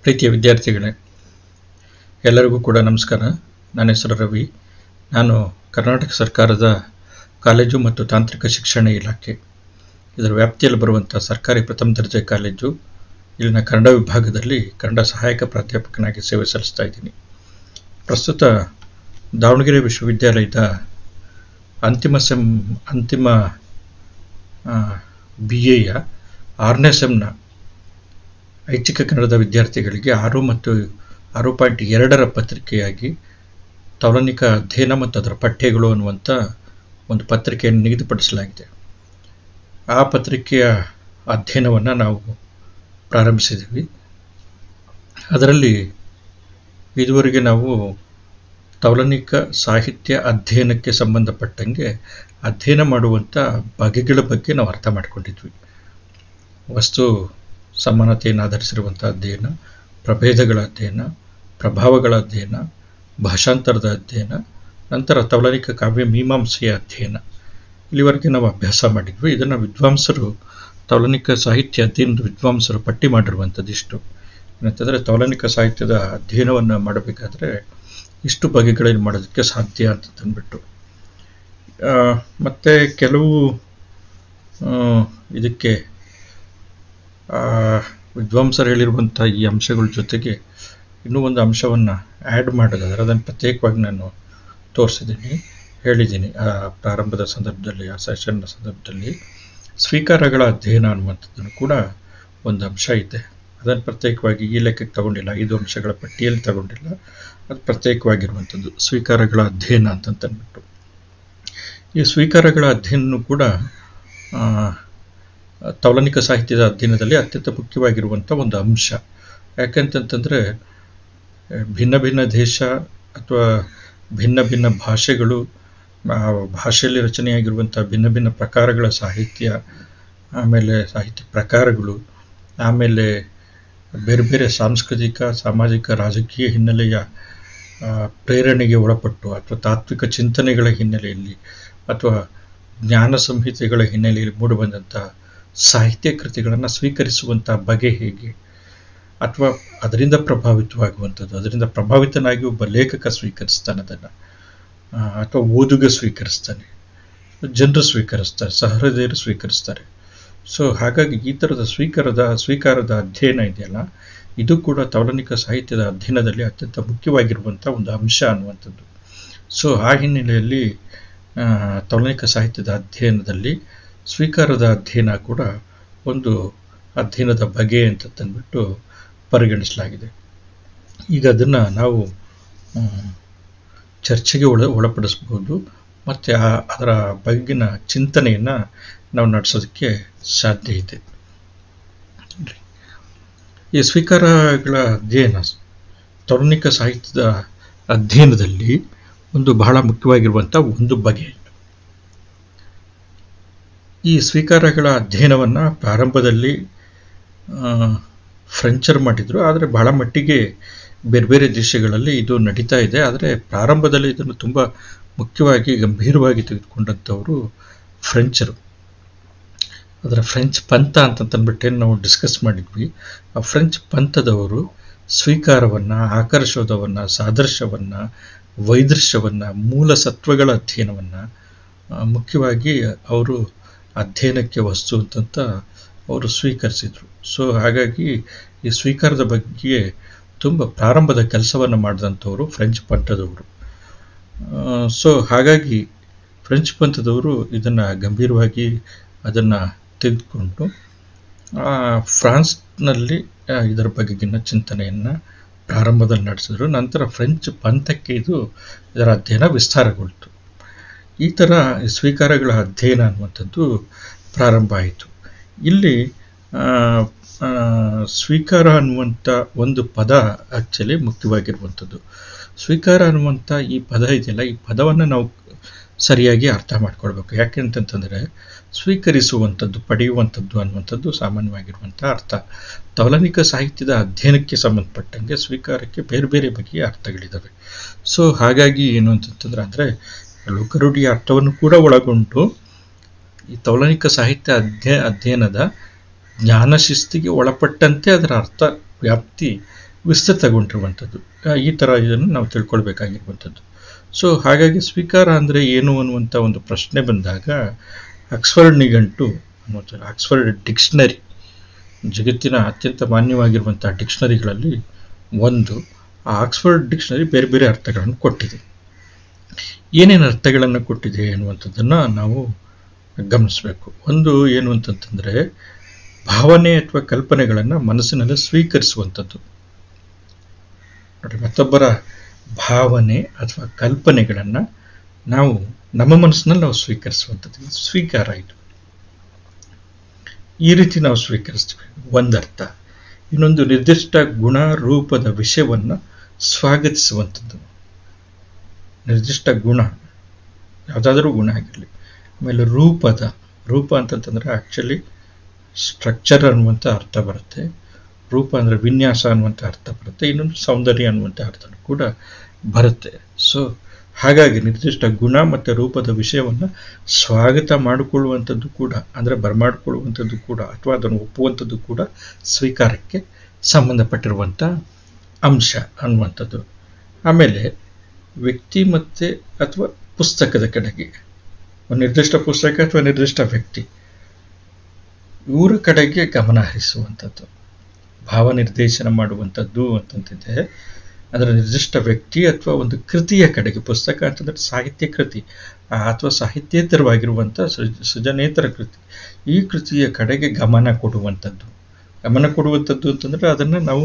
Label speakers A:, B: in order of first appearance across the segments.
A: ಪ್ರೀತಿಯ ವಿದ್ಯಾರ್ಥಿಗಳೇ ಎಲ್ಲರಿಗೂ ಕೂಡ ನಮಸ್ಕಾರ ನನ್ನ ಹೆಸರು ರವಿ ನಾನು ಕರ್ನಾಟಕ ಸರ್ಕಾರದ ಕಾಲೇಜು ಮತ್ತು ತಾಂತ್ರಿಕ ಶಿಕ್ಷಣ ಇಲಾಖೆ ಇದರ ವ್ಯಾಪ್ತಿಯಲ್ಲಿ ಬರುವಂಥ ಸರ್ಕಾರಿ ಪ್ರಥಮ ದರ್ಜೆ ಕಾಲೇಜು ಇಲ್ಲಿನ ಕನ್ನಡ ವಿಭಾಗದಲ್ಲಿ ಕನ್ನಡ ಸಹಾಯಕ ಪ್ರಾಧ್ಯಾಪಕನಾಗಿ ಸೇವೆ ಸಲ್ಲಿಸ್ತಾ ಇದ್ದೀನಿ ಪ್ರಸ್ತುತ ದಾವಣಗೆರೆ ವಿಶ್ವವಿದ್ಯಾಲಯದ ಅಂತಿಮ ಸೆಮ್ ಅಂತಿಮ ಬಿ ಎಯ ಆರನೇ ಸೆಮ್ನ ಐಚ್ಛಿಕ ಕನ್ನಡದ ವಿದ್ಯಾರ್ಥಿಗಳಿಗೆ ಆರು ಮತ್ತು ಆರು ಪಾಯಿಂಟ್ ಎರಡರ ಪತ್ರಿಕೆಯಾಗಿ ತೌಲನಿಕ ಅಧ್ಯಯನ ಮತ್ತು ಅದರ ಪಠ್ಯಗಳು ಅನ್ನುವಂಥ ಒಂದು ಪತ್ರಿಕೆಯನ್ನು ನಿಗದಿಪಡಿಸಲಾಗಿದೆ ಆ ಪತ್ರಿಕೆಯ ಅಧ್ಯಯನವನ್ನು ನಾವು ಪ್ರಾರಂಭಿಸಿದ್ದೀವಿ ಅದರಲ್ಲಿ ಇದುವರೆಗೆ ನಾವು ತೌಲನಿಕ ಸಾಹಿತ್ಯ ಅಧ್ಯಯನಕ್ಕೆ ಸಂಬಂಧಪಟ್ಟಂಗೆ ಅಧ್ಯಯನ ಮಾಡುವಂಥ ಬಗೆಗಳ ಬಗ್ಗೆ ನಾವು ಅರ್ಥ ಮಾಡಿಕೊಂಡಿದ್ವಿ ವಸ್ತು ಸಮಾನತೆಯನ್ನು ಆಧರಿಸಿರುವಂಥ ಅಧ್ಯಯನ ಪ್ರಭೇದಗಳ ಅಧ್ಯಯನ ಪ್ರಭಾವಗಳ ಅಧ್ಯಯನ ಭಾಷಾಂತರದ ಅಧ್ಯಯನ ನಂತರ ತೌಲನಿಕ ಕಾವ್ಯ ಮೀಮಾಂಸೆಯ ಅಧ್ಯಯನ ಇಲ್ಲಿವರೆಗೆ ನಾವು ಅಭ್ಯಾಸ ಮಾಡಿದ್ವಿ ಇದನ್ನು ವಿದ್ವಾಂಸರು ತೌಲನಿಕ ಸಾಹಿತ್ಯ ಅಧ್ಯಯನದ ವಿದ್ವಾಂಸರು ಪಟ್ಟಿ ಮಾಡಿರುವಂಥದ್ದು ಇಷ್ಟು ಏನಂತಂದರೆ ತೌಲನಿಕ ಸಾಹಿತ್ಯದ ಅಧ್ಯಯನವನ್ನು ಮಾಡಬೇಕಾದ್ರೆ ಇಷ್ಟು ಬಗೆಗಳಲ್ಲಿ ಮಾಡೋದಕ್ಕೆ ಸಾಧ್ಯ ಅಂತ ತಂದ್ಬಿಟ್ಟು ಮತ್ತು ಕೆಲವು ಇದಕ್ಕೆ ವಿದ್ವಾಂಸರು ಹೇಳಿರುವಂಥ ಈ ಅಂಶಗಳ ಜೊತೆಗೆ ಇನ್ನೂ ಒಂದು ಅಂಶವನ್ನು ಆ್ಯಡ್ ಮಾಡೋದಾದ್ರೆ ಅದನ್ನು ಪ್ರತ್ಯೇಕವಾಗಿ ನಾನು ತೋರಿಸಿದ್ದೀನಿ ಹೇಳಿದ್ದೀನಿ ಆ ಪ್ರಾರಂಭದ ಸಂದರ್ಭದಲ್ಲಿ ಆ ಸೆಷನ್ನ ಸಂದರ್ಭದಲ್ಲಿ ಸ್ವೀಕಾರಗಳ ಅಧ್ಯಯನ ಅನ್ನುವಂಥದ್ದನ್ನು ಕೂಡ ಒಂದು ಅಂಶ ಇದೆ ಅದನ್ನು ಪ್ರತ್ಯೇಕವಾಗಿ ಈ ಲೆಕ್ಕಕ್ಕೆ ತಗೊಂಡಿಲ್ಲ ಐದು ಅಂಶಗಳ ಪಟ್ಟಿಯಲ್ಲಿ ತಗೊಂಡಿಲ್ಲ ಅದು ಪ್ರತ್ಯೇಕವಾಗಿರುವಂಥದ್ದು ಸ್ವೀಕಾರಗಳ ಅಧ್ಯಯನ ಅಂತಂತಂದ್ಬಿಟ್ಟು ಈ ಸ್ವೀಕಾರಗಳ ಅಧ್ಯಯನ ಕೂಡ ತೌಲನಿಕ ಸಾಹಿತ್ಯದ ಅಧ್ಯಯನದಲ್ಲಿ ಅತ್ಯಂತ ಮುಖ್ಯವಾಗಿರುವಂಥ ಒಂದು ಅಂಶ ಯಾಕೆಂತಂತಂದರೆ ಭಿನ್ನ ಭಿನ್ನ ದೇಶ ಅಥವಾ ಭಿನ್ನ ಭಿನ್ನ ಭಾಷೆಗಳು ಭಾಷೆಯಲ್ಲಿ ರಚನೆಯಾಗಿರುವಂಥ ಭಿನ್ನ ಭಿನ್ನ ಪ್ರಕಾರಗಳ ಸಾಹಿತ್ಯ ಆಮೇಲೆ ಸಾಹಿತ್ಯ ಪ್ರಕಾರಗಳು ಆಮೇಲೆ ಬೇರೆ ಬೇರೆ ಸಾಂಸ್ಕೃತಿಕ ಸಾಮಾಜಿಕ ರಾಜಕೀಯ ಹಿನ್ನೆಲೆಯ ಪ್ರೇರಣೆಗೆ ಒಳಪಟ್ಟು ಅಥವಾ ತಾತ್ವಿಕ ಚಿಂತನೆಗಳ ಹಿನ್ನೆಲೆಯಲ್ಲಿ ಅಥವಾ ಜ್ಞಾನ ಸಂಹಿತೆಗಳ ಹಿನ್ನೆಲೆಯಲ್ಲಿ ಮೂಡಿಬಂದಂಥ ಸಾಹಿತ್ಯ ಕೃತಿಗಳನ್ನು ಸ್ವೀಕರಿಸುವಂಥ ಬಗೆ ಹೇಗೆ ಅಥವಾ ಅದರಿಂದ ಪ್ರಭಾವಿತವಾಗುವಂಥದ್ದು ಅದರಿಂದ ಪ್ರಭಾವಿತನಾಗಿ ಒಬ್ಬ ಲೇಖಕ ಸ್ವೀಕರಿಸ್ತಾನೆ ಅದನ್ನು ಅಥವಾ ಓದುಗ ಸ್ವೀಕರಿಸ್ತಾನೆ ಜನರು ಸ್ವೀಕರಿಸ್ತಾರೆ ಸಹೃದಯರು ಸ್ವೀಕರಿಸ್ತಾರೆ ಸೊ ಹಾಗಾಗಿ ಈ ಥರದ ಸ್ವೀಕಾರದ ಸ್ವೀಕಾರದ ಅಧ್ಯಯನ ಇದೆಯಲ್ಲ ಇದು ಕೂಡ ತೌಲನಿಕ ಸಾಹಿತ್ಯದ ಅಧ್ಯಯನದಲ್ಲಿ ಅತ್ಯಂತ ಮುಖ್ಯವಾಗಿರುವಂಥ ಒಂದು ಅಂಶ ಅನ್ನುವಂಥದ್ದು ಸೊ ಆ ಹಿನ್ನೆಲೆಯಲ್ಲಿ ತೌಲನಿಕ ಸಾಹಿತ್ಯದ ಅಧ್ಯಯನದಲ್ಲಿ ಸ್ವೀಕಾರದ ಅಧ್ಯಯನ ಕೂಡ ಒಂದು ಅಧ್ಯಯನದ ಬಗೆ ಅಂತ ತಂದ್ಬಿಟ್ಟು ಪರಿಗಣಿಸಲಾಗಿದೆ ಈಗ ಅದನ್ನು ನಾವು ಚರ್ಚೆಗೆ ಒಳ ಒಳಪಡಿಸ್ಬೋದು ಮತ್ತು ಆ ಅದರ ಬಗೆಗಿನ ಚಿಂತನೆಯನ್ನು ನಾವು ನಡೆಸೋದಕ್ಕೆ ಸಾಧ್ಯ ಇದೆ ಈ ಸ್ವೀಕಾರಗಳ ಅಧ್ಯಯನ ತೌಲನಿಕ ಸಾಹಿತ್ಯದ ಅಧ್ಯಯನದಲ್ಲಿ ಒಂದು ಬಹಳ ಮುಖ್ಯವಾಗಿರುವಂಥ ಒಂದು ಬಗೆ ಈ ಸ್ವೀಕಾರಗಳ ಅಧ್ಯಯನವನ್ನು ಪ್ರಾರಂಭದಲ್ಲಿ ಫ್ರೆಂಚರು ಮಾಡಿದರು ಆದರೆ ಬಹಳ ಮಟ್ಟಿಗೆ ಬೇರೆ ಬೇರೆ ದೇಶಗಳಲ್ಲಿ ಇದು ನಡೀತಾ ಇದೆ ಆದರೆ ಪ್ರಾರಂಭದಲ್ಲಿ ಇದನ್ನು ತುಂಬ ಮುಖ್ಯವಾಗಿ ಗಂಭೀರವಾಗಿ ತೆಗೆದುಕೊಂಡಂಥವರು ಫ್ರೆಂಚರು ಅದರ ಫ್ರೆಂಚ್ ಪಂಥ ಅಂತಂತಂದ್ಬಿಟ್ಟೇನು ನಾವು ಡಿಸ್ಕಸ್ ಮಾಡಿದ್ವಿ ಆ ಫ್ರೆಂಚ್ ಪಂಥದವರು ಸ್ವೀಕಾರವನ್ನು ಆಕರ್ಷೋದವನ್ನು ಸಾದೃಶ್ಯವನ್ನು ವೈದೃಶ್ಯವನ್ನು ಮೂಲ ಸತ್ವಗಳ ಅಧ್ಯಯನವನ್ನು ಮುಖ್ಯವಾಗಿ ಅವರು ಅಧ್ಯಯನಕ್ಕೆ ವಸ್ತು ಅಂತಂತ ಅವರು ಸ್ವೀಕರಿಸಿದರು ಸೊ ಹಾಗಾಗಿ ಈ ಸ್ವೀಕಾರದ ಬಗ್ಗೆ ತುಂಬ ಪ್ರಾರಂಭದ ಕೆಲಸವನ್ನು ಮಾಡಿದಂಥವರು ಫ್ರೆಂಚ್ ಪಂಥದವರು ಸೊ ಹಾಗಾಗಿ ಫ್ರೆಂಚ್ ಪಂಥದವರು ಇದನ್ನು ಗಂಭೀರವಾಗಿ ಅದನ್ನು ತೆಗೆದುಕೊಂಡು ಫ್ರಾನ್ಸ್ನಲ್ಲಿ ಇದರ ಬಗೆಗಿನ ಚಿಂತನೆಯನ್ನು ಪ್ರಾರಂಭದಲ್ಲಿ ನಡೆಸಿದ್ರು ನಂತರ ಫ್ರೆಂಚ್ ಪಂಥಕ್ಕೆ ಇದು ಇದರ ಅಧ್ಯಯನ ವಿಸ್ತಾರಗೊಳ್ತು ಈ ಥರ ಸ್ವೀಕಾರಗಳ ಅಧ್ಯಯನ ಅನ್ನುವಂಥದ್ದು ಪ್ರಾರಂಭ ಆಯಿತು ಇಲ್ಲಿ ಸ್ವೀಕಾರ ಅನ್ನುವಂಥ ಒಂದು ಪದ ಆ್ಯಕ್ಚುಲಿ ಮುಖ್ಯವಾಗಿರುವಂಥದ್ದು ಸ್ವೀಕಾರ ಅನ್ನುವಂಥ ಈ ಪದ ಇದೆಯಲ್ಲ ಈ ಪದವನ್ನು ನಾವು ಸರಿಯಾಗಿ ಅರ್ಥ ಮಾಡ್ಕೊಳ್ಬೇಕು ಯಾಕೆ ಅಂತಂತಂದರೆ ಸ್ವೀಕರಿಸುವಂಥದ್ದು ಪಡೆಯುವಂಥದ್ದು ಅನ್ನುವಂಥದ್ದು ಸಾಮಾನ್ಯವಾಗಿರುವಂಥ ಅರ್ಥ ತೌಲನಿಕ ಸಾಹಿತ್ಯದ ಅಧ್ಯಯನಕ್ಕೆ ಸಂಬಂಧಪಟ್ಟಂಗೆ ಸ್ವೀಕಾರಕ್ಕೆ ಬೇರೆ ಬೇರೆ ಬಗೆಯ ಅರ್ಥಗಳಿದ್ದಾವೆ ಸೊ ಹಾಗಾಗಿ ಏನು ಅಂತಂತಂದ್ರೆ ಅಂದರೆ ಲೋಕರುಡಿಯ ಅರ್ಥವನ್ನು ಕೂಡ ಒಳಗೊಂಡು ಈ ತೌಲನಿಕ ಸಾಹಿತ್ಯ ಅಧ್ಯ ಅಧ್ಯಯನದ ಜ್ಞಾನ ಶಿಸ್ತಿಗೆ ಒಳಪಟ್ಟಂತೆ ಅದರ ಅರ್ಥ ವ್ಯಾಪ್ತಿ ವಿಸ್ತೃತಗೊಂಡಿರುವಂಥದ್ದು ಆ, ಈ ಥರ ಇದನ್ನು ನಾವು ತಿಳ್ಕೊಳ್ಬೇಕಾಗಿರುವಂಥದ್ದು ಸೊ ಹಾಗಾಗಿ ಸ್ವೀಕಾರ ಅಂದರೆ ಏನು ಅನ್ನುವಂಥ ಒಂದು ಪ್ರಶ್ನೆ ಬಂದಾಗ ಆಕ್ಸ್ಫರ್ಡ್ ನಿಘಂಟು ಅನ್ನುವಂಥ ಆಕ್ಸ್ಫರ್ಡ್ ಡಿಕ್ಷನರಿ ಜಗತ್ತಿನ ಅತ್ಯಂತ ಮಾನ್ಯವಾಗಿರುವಂಥ ಡಿಕ್ಷನರಿಗಳಲ್ಲಿ ಒಂದು ಆ ಆಕ್ಸ್ಫರ್ಡ್ ಡಿಕ್ಷನರಿ ಬೇರೆ ಬೇರೆ ಅರ್ಥಗಳನ್ನು ಕೊಟ್ಟಿದೆ ಏನೇನು ಅರ್ಥಗಳನ್ನು ಕೊಟ್ಟಿದೆ ಅನ್ನುವಂಥದ್ದನ್ನು ನಾವು ಗಮನಿಸಬೇಕು ಒಂದು ಏನು ಅಂತಂತಂದರೆ ಭಾವನೆ ಅಥವಾ ಕಲ್ಪನೆಗಳನ್ನು ಮನಸ್ಸಿನಲ್ಲಿ ಸ್ವೀಕರಿಸುವಂಥದ್ದು ನೋಡಿ ಮತ್ತೊಬ್ಬರ ಭಾವನೆ ಅಥವಾ ಕಲ್ಪನೆಗಳನ್ನು ನಾವು ನಮ್ಮ ಮನಸ್ಸಿನಲ್ಲಿ ನಾವು ಸ್ವೀಕರಿಸುವಂಥದ್ದು ಇದು ಸ್ವೀಕಾರ ಇದು ಈ ರೀತಿ ನಾವು ಸ್ವೀಕರಿಸ್ತೀವಿ ಒಂದರ್ಥ ಇನ್ನೊಂದು ನಿರ್ದಿಷ್ಟ ಗುಣ ರೂಪದ ವಿಷಯವನ್ನು ಸ್ವಾಗತಿಸುವಂಥದ್ದು ನಿರ್ದಿಷ್ಟ ಗುಣ ಯಾವುದಾದ್ರೂ ಗುಣ ಆಗಿರಲಿ ಆಮೇಲೆ ರೂಪದ ರೂಪ ಅಂತಂತಂದರೆ ಆ್ಯಕ್ಚುಲಿ ಸ್ಟ್ರಕ್ಚರ್ ಅನ್ನುವಂಥ ಅರ್ಥ ಬರುತ್ತೆ ರೂಪ ಅಂದರೆ ವಿನ್ಯಾಸ ಅನ್ನುವಂಥ ಅರ್ಥ ಬರುತ್ತೆ ಇನ್ನೊಂದು ಸೌಂದರ್ಯ ಅನ್ನುವಂಥ ಅರ್ಥನೂ ಕೂಡ ಬರುತ್ತೆ ಸೊ ಹಾಗಾಗಿ ನಿರ್ದಿಷ್ಟ ಗುಣ ಮತ್ತು ರೂಪದ ವಿಷಯವನ್ನು ಸ್ವಾಗತ ಮಾಡಿಕೊಳ್ಳುವಂಥದ್ದು ಕೂಡ ಅಂದರೆ ಬರಮಾಡಿಕೊಳ್ಳುವಂಥದ್ದು ಕೂಡ ಅಥವಾ ಅದನ್ನು ಒಪ್ಪುವಂಥದ್ದು ಕೂಡ ಸ್ವೀಕಾರಕ್ಕೆ ಸಂಬಂಧಪಟ್ಟಿರುವಂಥ ಅಂಶ ಅನ್ನುವಂಥದ್ದು ಆಮೇಲೆ ವ್ಯಕ್ತಿ ಮತ್ತು ಅಥವಾ ಪುಸ್ತಕದ ಕಡೆಗೆ ಒಂದು ನಿರ್ದಿಷ್ಟ ಪುಸ್ತಕ ಅಥವಾ ನಿರ್ದಿಷ್ಟ ವ್ಯಕ್ತಿ ಇವರ ಕಡೆಗೆ ಗಮನ ಹರಿಸುವಂಥದ್ದು ಭಾವನಿರ್ದೇಶನ ಮಾಡುವಂಥದ್ದು ಅಂತಂತಿದೆ ಅದರ ನಿರ್ದಿಷ್ಟ ವ್ಯಕ್ತಿ ಅಥವಾ ಒಂದು ಕೃತಿಯ ಕಡೆಗೆ ಪುಸ್ತಕ ಅಂತಂದರೆ ಸಾಹಿತ್ಯ ಕೃತಿ ಆ, ಅಥವಾ ಸಾಹಿತ್ಯೇತರವಾಗಿರುವಂಥ ಸೃಜ ಸೃಜನೇತರ ಕೃತಿ ಈ ಕೃತಿಯ ಕಡೆಗೆ ಗಮನ ಕೊಡುವಂಥದ್ದು ಗಮನ ಕೊಡುವಂಥದ್ದು ಅಂತಂದರೆ ಅದನ್ನು ನಾವು